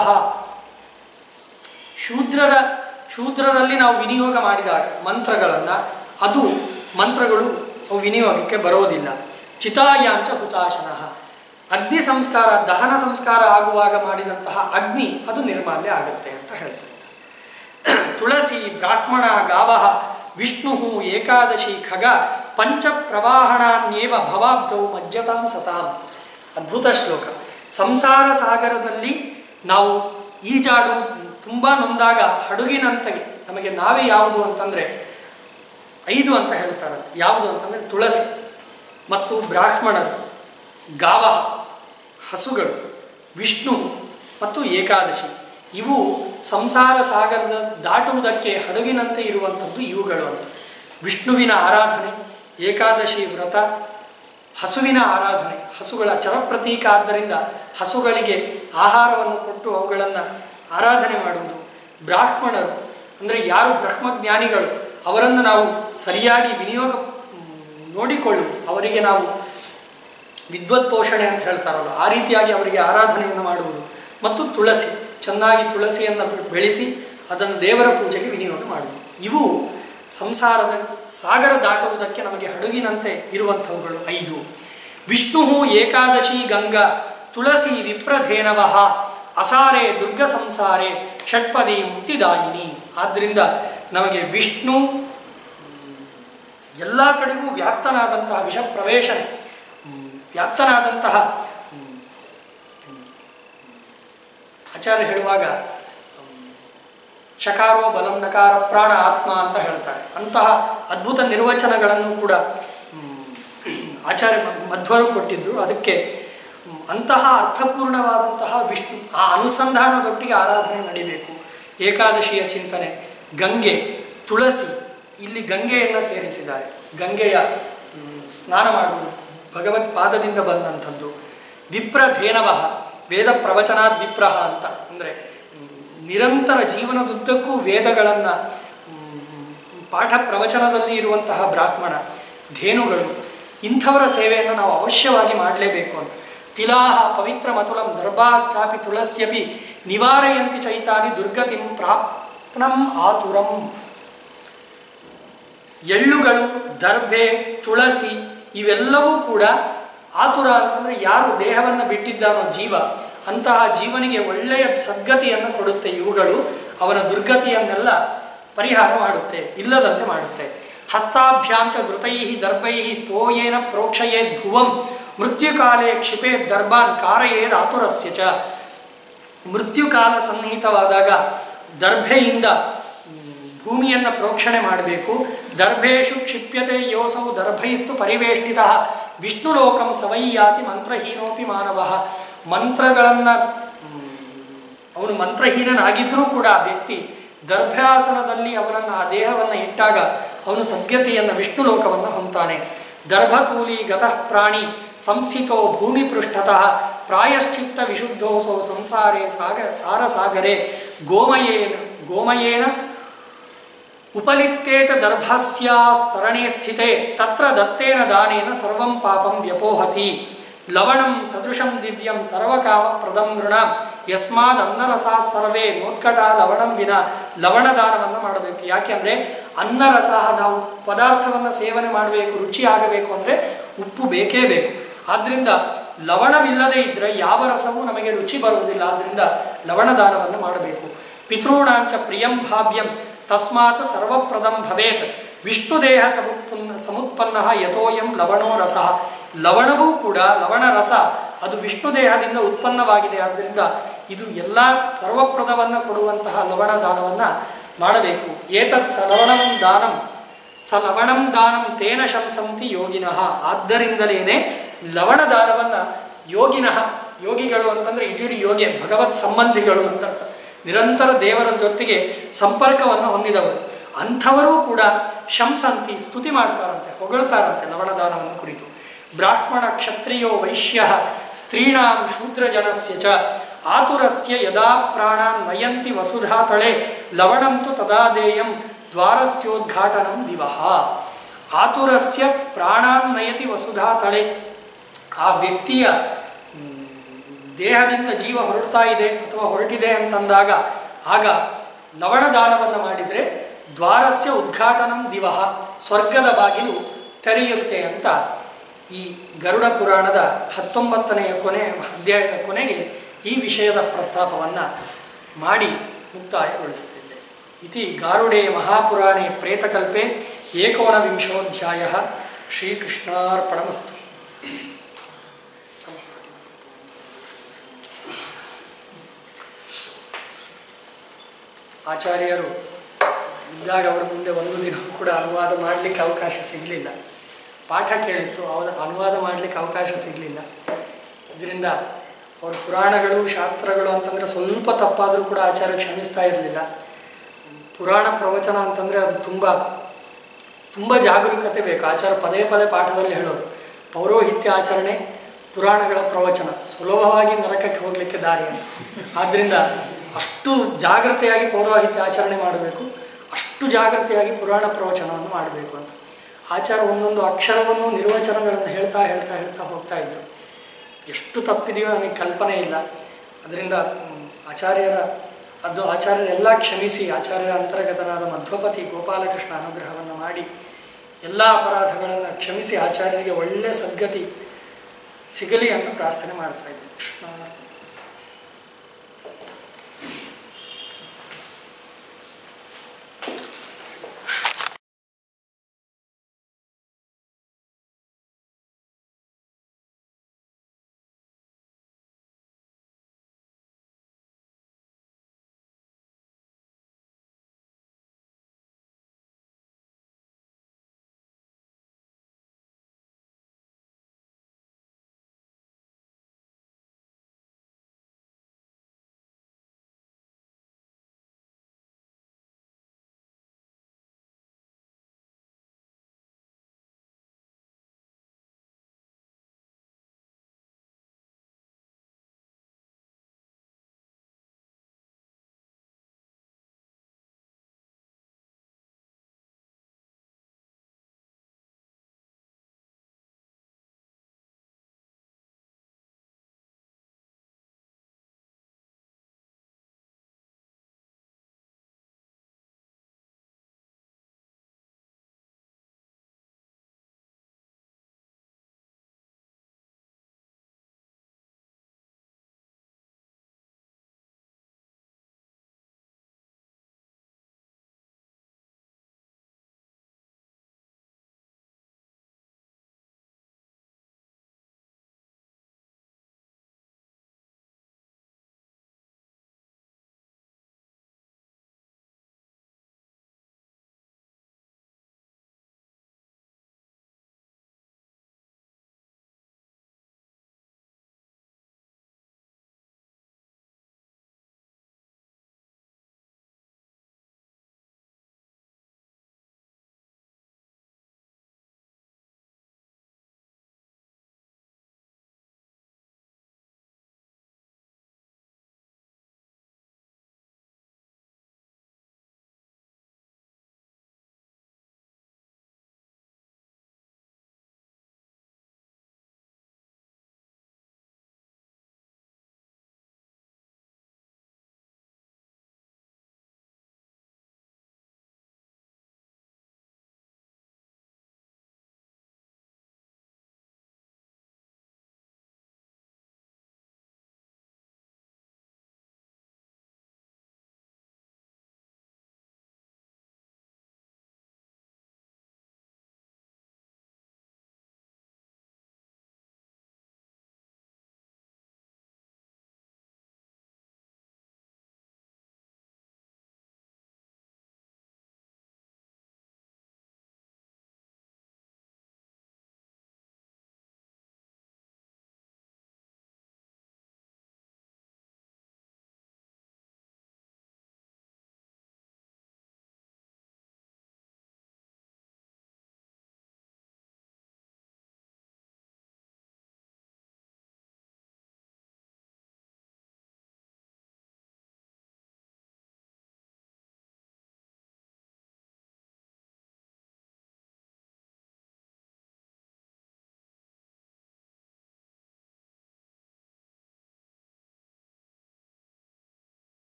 ಶೂದ್ರರ ಶೂದ್ರರಲ್ಲಿ ನಾವು ವಿನಿಯೋಗ ಮಾಡಿದಾಗ ಮಂತ್ರಗಳನ್ನು ಅದು ಮಂತ್ರಗಳು ಅವು ವಿನಿಯೋಗಕ್ಕೆ ಬರೋದಿಲ್ಲ ಚಿತಾಯಾಂಚ ಹುತಾಶನ ಅಗ್ನಿ ಸಂಸ್ಕಾರ ದಹನ ಸಂಸ್ಕಾರ ಆಗುವಾಗ ಮಾಡಿದಂತಹ ಅಗ್ನಿ ಅದು ನಿರ್ಮಾಲ್ಯ ಆಗುತ್ತೆ ಅಂತ ಹೇಳ್ತಾರೆ ತುಳಸಿ ಬ್ರಾಹ್ಮಣ ಗಾವ ವಿಷ್ಣು ಏಕಾದಶಿ ಖಗ ಪಂಚ ಪ್ರವಾಹಣಾನ್ಯೇವ ಭವಾಬ್ಧೌ ಮಜ್ಜತಾಂ ಸತಾಂ ಅದ್ಭುತ ಶ್ಲೋಕ ಸಂಸಾರ ಸಾಗರದಲ್ಲಿ ನಾವು ಈಜಾಡು ತುಂಬ ನೊಂದಾಗ ಹಡಗಿನಂತೆಗೆ ನಮಗೆ ನಾವೇ ಯಾವುದು ಅಂತಂದರೆ ಐದು ಅಂತ ಹೇಳ್ತಾರೆ ಯಾವುದು ಅಂತಂದರೆ ತುಳಸಿ ಮತ್ತು ಬ್ರಾಹ್ಮಣರು ಗಾವ ಹಸುಗಳು ವಿಷ್ಣು ಮತ್ತು ಏಕಾದಶಿ ಇವು ಸಂಸಾರ ಸಾಗರದ ದಾಟುವುದಕ್ಕೆ ಹಡಗಿನಂತೆ ಇರುವಂಥದ್ದು ಇವುಗಳು ಅಂತ ವಿಷ್ಣುವಿನ ಆರಾಧನೆ ಏಕಾದಶಿ ವ್ರತ ಹಸುವಿನ ಆರಾಧನೆ ಹಸುಗಳ ಚರಪ್ರತೀಕ ಆದ್ದರಿಂದ ಹಸುಗಳಿಗೆ ಆಹಾರವನ್ನು ಕೊಟ್ಟು ಅವುಗಳನ್ನು ಆರಾಧನೆ ಮಾಡುವುದು ಬ್ರಾಹ್ಮಣರು ಅಂದರೆ ಯಾರು ಬ್ರಹ್ಮಜ್ಞಾನಿಗಳು ಅವರನ್ನು ನಾವು ಸರಿಯಾಗಿ ವಿನಿಯೋಗ ಮ್, ನೋಡಿಕೊಳ್ಳುವುದು ಅವರಿಗೆ ನಾವು ವಿದ್ವತ್ ಪೋಷಣೆ ಅಂತ ಹೇಳ್ತಾರಲ್ಲ ಆ ರೀತಿಯಾಗಿ ಅವರಿಗೆ ಆರಾಧನೆಯನ್ನು ಮಾಡುವುದು ಮತ್ತು ತುಳಸಿ ಚೆನ್ನಾಗಿ ತುಳಸಿಯನ್ನು ಬೆ- ಬೆಳೆಸಿ ಅದನ್ನು ದೇವರ ಪೂಜೆಗೆ ವಿನಿಯೋಗ ಮಾಡುವುದು ಇವು ಸಂಸಾರದ ಸಾಗರ ದಾಟುವುದಕ್ಕೆ ನಮಗೆ ಹಡಗಿನಂತೆ ಇರುವಂಥವುಗಳು ಐದು ವಿಷ್ಣು ಏಕಾದಶಿ ಗಂಗಾ ತುಳಸಿ ವಿಪ್ರಧೇನವ ಅಸಾರೆ ದುರ್ಗ ಸಂಸಾರೆ ಷಟ್ಪದಿ ಮುಕ್ತಿದಾಯಿನಿ ಆದ್ದರಿಂದ ನಮಗೆ ವಿಷ್ಣು ಎಲ್ಲ ಕಡೆಗೂ ವ್ಯಾಪ್ತನಾದಂತಹ ವಿಷ ಪ್ರವೇಶನೆ ಹ್ಮ್, ವ್ಯಾಪ್ತನಾದಂತಹ ಹ್ಮ್, ಹ್ಮ್, ಆಚಾರ್ಯ ಹೇಳುವಾಗ ಹ್ಮ್, ಶಕಾರೋ ಬಲಂ ನಕಾರ ಪ್ರಾಣ ಆತ್ಮ ಅಂತ ಹೇಳ್ತಾರೆ ಅಂತಹ ಅದ್ಭುತ ನಿರ್ವಚನಗಳನ್ನು ಕೂಡ ಹ್ಮ್, ಆಚಾರ್ಯ ಮ- ಮಧ್ವರು ಕೊಟ್ಟಿದ್ದು ಅದಕ್ಕೆ ಹ್ಮ್, ಅಂತಹ ಅರ್ಥಪೂರ್ಣವಾದಂತಹ ವಿಷ್ಣು ಆ ಅನುಸಂಧಾನದೊಟ್ಟಿಗೆ ಆರಾಧನೆ ನಡಿಬೇಕು ಏಕಾದಶಿಯ ಚಿಂತನೆ ಗಂಗೆ ತುಳಸಿ ಇಲ್ಲಿ ಗಂಗೆಯನ್ನು ಸೇರಿಸಿದ್ದಾರೆ ಗಂಗೆಯ ಹ್ಮ್, ಸ್ನಾನ ಮಾಡುವುದು ಭಗವತ್ ಪಾದದಿಂದ ಬಂದಂಥದ್ದು ವಿಪ್ರಧೇನವ ವೇದ ಪ್ರವಚನಾದ್ ವಿಪ್ರಹ ಅಂತ ಅಂದರೆ ನಿರಂತರ ಜೀವನದುದ್ದಕ್ಕೂ ವೇದಗಳನ್ನು ಪಾಠ ಪ್ರವಚನದಲ್ಲಿ ಇರುವಂತಹ ಬ್ರಾಹ್ಮಣ ಧೇನುಗಳು ಇಂಥವರ ಸೇವೆಯನ್ನು ನಾವು ಅವಶ್ಯವಾಗಿ ಮಾಡಲೇಬೇಕು ಅಂತ ತಿಲಾಹ ಪವಿತ್ರ ಮತುಲಂ ದರ್ಭಾಶ್ಚಾಪಿ ತುಳಸ್ಯಪಿ ನಿವಾರಯಂತಿ ಚೈತಾನಿ ದುರ್ಗತಿಂ ಪ್ರಾಪ್ನಂ ಆತುರಂ ಎಳ್ಳುಗಳು ದರ್ಭೆ ತುಳಸಿ ಇವೆಲ್ಲವೂ ಕೂಡ ಆತುರ ಅಂತಂದರೆ ಯಾರು ದೇಹವನ್ನು ಬಿಟ್ಟಿದ್ದಾನೋ ಜೀವ ಅಂತಹ ಜೀವನಿಗೆ ಒಳ್ಳೆಯ ಸದ್ಗತಿಯನ್ನು ಕೊಡುತ್ತೆ ಇವುಗಳು ಅವನ ದುರ್ಗತಿಯನ್ನೆಲ್ಲ ಪರಿಹಾರ ಮಾಡುತ್ತೆ ಇಲ್ಲದಂತೆ ಮಾಡುತ್ತೆ ಹಸ್ತಾಭ್ಯಾಂಚ ಧೃತೈ ದರ್ಭೈ ತೋಯೇನ ಪ್ರೋಕ್ಷಯೇದ್ ಭುವಂ ಮೃತ್ಯುಕಾಲೇ ಕ್ಷಿಪೇದ್ ದರ್ಭಾನ್ ಕಾರಯೇದ್ ಆತುರಸ್ಯ ಚ ಮೃತ್ಯುಕಾಲ ಸನ್ನಿಹಿತವಾದಾಗ ದರ್ಭೆಯಿಂದ ಭೂಮಿಯನ್ನು ಪ್ರೋಕ್ಷಣೆ ಮಾಡಬೇಕು ದರ್ಭೇಶು ಕ್ಷಿಪ್ಯತೆ ಯೋಸೌ ದರ್ಭೈಸ್ತು ಪರಿವೇಷ್ಟಿತ ವಿಷ್ಣುಲೋಕಂ ಸವೈಯಾತಿ ಮಂತ್ರಹೀನೋಪಿ ಮಾನವ ಮಂತ್ರಗಳನ್ನು ಅವನು ಮಂತ್ರಹೀನನಾಗಿದ್ದರೂ ಕೂಡ ಆ ವ್ಯಕ್ತಿ ದರ್ಭಾಸನದಲ್ಲಿ ಅವನನ್ನು ಆ ದೇಹವನ್ನು ಇಟ್ಟಾಗ ಅವನು ಸದ್ಗತಿಯನ್ನು ವಿಷ್ಣು ಲೋಕವನ್ನು ಹೊಂತಾನೆ ದರ್ಭತೂಲಿ ಗತಃ ಪ್ರಾಣಿ ಸಂಸ್ಥಿತೋ ಭೂಮಿ ಪೃಷ್ಠತಃ ಪ್ರಾಯಶ್ಚಿತ್ತ ವಿಶುದ್ಧೋಸೌ ಸಂಸಾರೇ ಸಾಗ ಸಾರಸಾಗರೆ ಗೋಮಯೇನ ಗೋಮಯೇನ ಉಪಲಿಪ್ತೆ ಚ ದರ್ಭಸ್ಯ ಸ್ತರಣೆ ಸ್ಥಿತೆ ತತ್ರ ದತ್ತೇನ ದಾನೇನ ಸರ್ವಂ ಪಾಪಂ ವ್ಯಪೋಹತಿ ಲವಣಂ ಸದೃಶಂ ದಿವ್ಯಂ ಸರ್ವಕಾಮ ಪ್ರದಂ ನೃಣಾಂ ಯಸ್ಮಾದ್ ಅನ್ನರಸ ಸರ್ವೇ ನೋತ್ಕಟ ಲವಣಂ ವಿನ ಲವಣ ದಾನವನ್ನು ಮಾಡಬೇಕು ಯಾಕೆಂದರೆ ಅನ್ನರಸ ನಾವು ಪದಾರ್ಥವನ್ನು ಸೇವನೆ ಮಾಡಬೇಕು ರುಚಿ ಆಗಬೇಕು ಅಂದರೆ ಉಪ್ಪು ಬೇಕೇ ಬೇಕು ಆದ್ದರಿಂದ ಲವಣವಿಲ್ಲದೆ ಇದ್ದರೆ ಯಾವ ರಸವೂ ನಮಗೆ ರುಚಿ ಬರುವುದಿಲ್ಲ ಆದ್ದರಿಂದ ಲವಣ ದಾನವನ್ನು ಮಾಡಬೇಕು ಪಿತॄಣಾಂಚ ಪ್ರಿಯಂ ಭಾವ್ಯಂ ತಸ್ಮಾತ್ ಸರ್ವಪ್ರದಂ ಭವೇತ್ ವಿಷ್ಣುದೇಹ ಸಮುತ್ಪನ್ನ ಸಮುತ್ಪನ್ನ ಯಥೋಯಂ ಲವಣೋ ರಸ ಲವಣವೂ ಕೂಡ ಲವಣ ರಸ ಅದು ವಿಷ್ಣು ದೇಹದಿಂದ ಉತ್ಪನ್ನವಾಗಿದೆ ಆದ್ದರಿಂದ ಇದು ಎಲ್ಲ ಸರ್ವಪ್ರದವನ್ನು ಕೊಡುವಂತಹ ಲವಣ ದಾನವನ್ನು ಮಾಡಬೇಕು ಏತತ್ ಸ ಲವಣಂ ದಾನಂ ಸ ಲವಣಂ ದಾನಂ ತೇನ ಶಂಸಂತಿ ಯೋಗಿನಃ ಆದ್ದರಿಂದಲೇನೆ ಲವಣ ದಾನವನ್ನು ಯೋಗಿನಃ ಯೋಗಿಗಳು ಅಂತಂದರೆ ಇಜುರಿ ಯೋಗಿ ಭಗವತ್ ಸಂಬಂಧಿಗಳು ಅಂತ ಅರ್ಥ ನಿರಂತರ ದೇವರ ಜೊತೆಗೆ ಸಂಪರ್ಕವನ್ನು ಹೊಂದಿದವರು ಅಂಥವರೂ ಕೂಡ ಶಂಸಂತಿ ಸ್ತುತಿ ಮಾಡ್ತಾರಂತೆ ಹೊಗಳ್ತಾರಂತೆ ಲವಣದಾನವನ್ನು ಕುರಿತು ಬ್ರಾಹ್ಮಣ ಕ್ಷತ್ರಿಯೋ ವೈಶ್ಯ ಸ್ತ್ರೀಣಾಂ ಶೂದ್ರಜನಸ್ಯ ಚ ಆತುರಸ್ಯ ಯದಾ ಪ್ರಾಣ ನಯಂತಿ ವಸುಧಾ ತಳೆ ಲವಣಂ ತು ತದಾ ದೇಯಂ ದ್ವಾರಸ್ಯೋದ್ಘಾಟನಂ ದಿವಹ ಆತುರಸ್ಯ ಪ್ರಾಣಾನ್ ನಯತಿ ವಸುಧಾ ತಳೆ ಆ ವ್ಯಕ್ತಿಯ ಮ್, ದೇಹದಿಂದ ಜೀವ ಹೊರಡ್ತಾ ಇದೆ ಅಥವಾ ಹೊರಟಿದೆ ಅಂತಂದಾಗ ಆಗ ಲವಣ ದಾನವನ್ನು ಮಾಡಿದರೆ ದ್ವಾರಸ್ಯ ಉದ್ಘಾಟನಂ ದಿವಹ ಸ್ವರ್ಗದ ಬಾಗಿಲು ತೆರೆಯುತ್ತೆ ಅಂತ ಈ ಗರುಡ ಪುರಾಣದ ಹತ್ತೊಂಬತ್ತನೆಯ ಕೊನೆ ಅಧ್ಯಾಯದ ಕೊನೆಗೆ ಈ ವಿಷಯದ ಪ್ರಸ್ತಾಪವನ್ನು ಮಾಡಿ ಮುಕ್ತಾಯಗೊಳಿಸ್ತಿದ್ದೆ ಇತಿ ಗಾರುಡೆ ಮಹಾಪುರಾಣೆ ಪ್ರೇತಕಲ್ಪೆ ಏಕೋನವಿಂಶೋಧ್ಯಾಯ ಶ್ರೀಕೃಷ್ಣಾರ್ಪಣಮಸ್ತು ಆಚಾರ್ಯರು ಇದ್ದಾಗ ಅವರ ಮುಂದೆ ಒಂದು ದಿನ ಕೂಡ ಅನುವಾದ ಮಾಡಲಿಕ್ಕೆ ಅವಕಾಶ ಸಿಗಲಿಲ್ಲ ಪಾಠ ಕೇಳಿತ್ತು ಅವರ ಅನುವಾದ ಮಾಡಲಿಕ್ಕೆ ಅವಕಾಶ ಸಿಗಲಿಲ್ಲ ಇದರಿಂದ ಅವರ ಪುರಾಣಗಳು ಶಾಸ್ತ್ರಗಳು ಅಂತಂದರೆ ಸ್ವಲ್ಪ ತಪ್ಪಾದರೂ ಕೂಡ ಆಚಾರ್ಯ ಕ್ಷಮಿಸ್ತಾ ಇರಲಿಲ್ಲ ಪುರಾಣ ಪ್ರವಚನ ಅಂತಂದರೆ ಅದು ತುಂಬ ತುಂಬ ಜಾಗರೂಕತೆ ಬೇಕು ಆಚಾರ ಪದೇ ಪದೇ ಪಾಠದಲ್ಲಿ ಹೇಳೋರು ಪೌರೋಹಿತ್ಯ ಆಚರಣೆ ಪುರಾಣಗಳ ಪ್ರವಚನ ಸುಲಭವಾಗಿ ನರಕಕ್ಕೆ ಹೋಗಲಿಕ್ಕೆ ದಾರಿ ಅಂತ ಆದ್ದರಿಂದ ಅಷ್ಟು ಜಾಗ್ರತೆಯಾಗಿ ಪೌರೋಹಿತ್ಯ ಆಚರಣೆ ಮಾಡಬೇಕು ಅಷ್ಟು ಜಾಗ್ರತೆಯಾಗಿ ಪುರಾಣ ಪ್ರವಚನವನ್ನು ಮಾಡಬೇಕು ಅಂತ ಆಚಾರ ಒಂದೊಂದು ಅಕ್ಷರವನ್ನು ನಿರ್ವಚನಗಳನ್ನು ಹೇಳ್ತಾ ಹೇಳ್ತಾ ಹೇಳ್ತಾ ಹೋಗ್ತಾ ಇದ್ರು ಎಷ್ಟು ತಪ್ಪಿದೆಯೋ ನನಗೆ ಕಲ್ಪನೆ ಇಲ್ಲ ಅದರಿಂದ ಮ್, ಆಚಾರ್ಯರ ಅದು ಆಚಾರ್ಯರೆಲ್ಲ ಕ್ಷಮಿಸಿ ಆಚಾರ್ಯರ ಅಂತರ್ಗತನಾದ ಮಧ್ವಪತಿ ಗೋಪಾಲಕೃಷ್ಣ ಅನುಗ್ರಹವನ್ನು ಮಾಡಿ ಎಲ್ಲ ಅಪರಾಧಗಳನ್ನು ಕ್ಷಮಿಸಿ ಆಚಾರ್ಯರಿಗೆ ಒಳ್ಳೆಯ ಸದ್ಗತಿ ಸಿಗಲಿ ಅಂತ ಪ್ರಾರ್ಥನೆ ಮಾಡ್ತಾ ಇದ್ದೆ ಕೃಷ್ಣ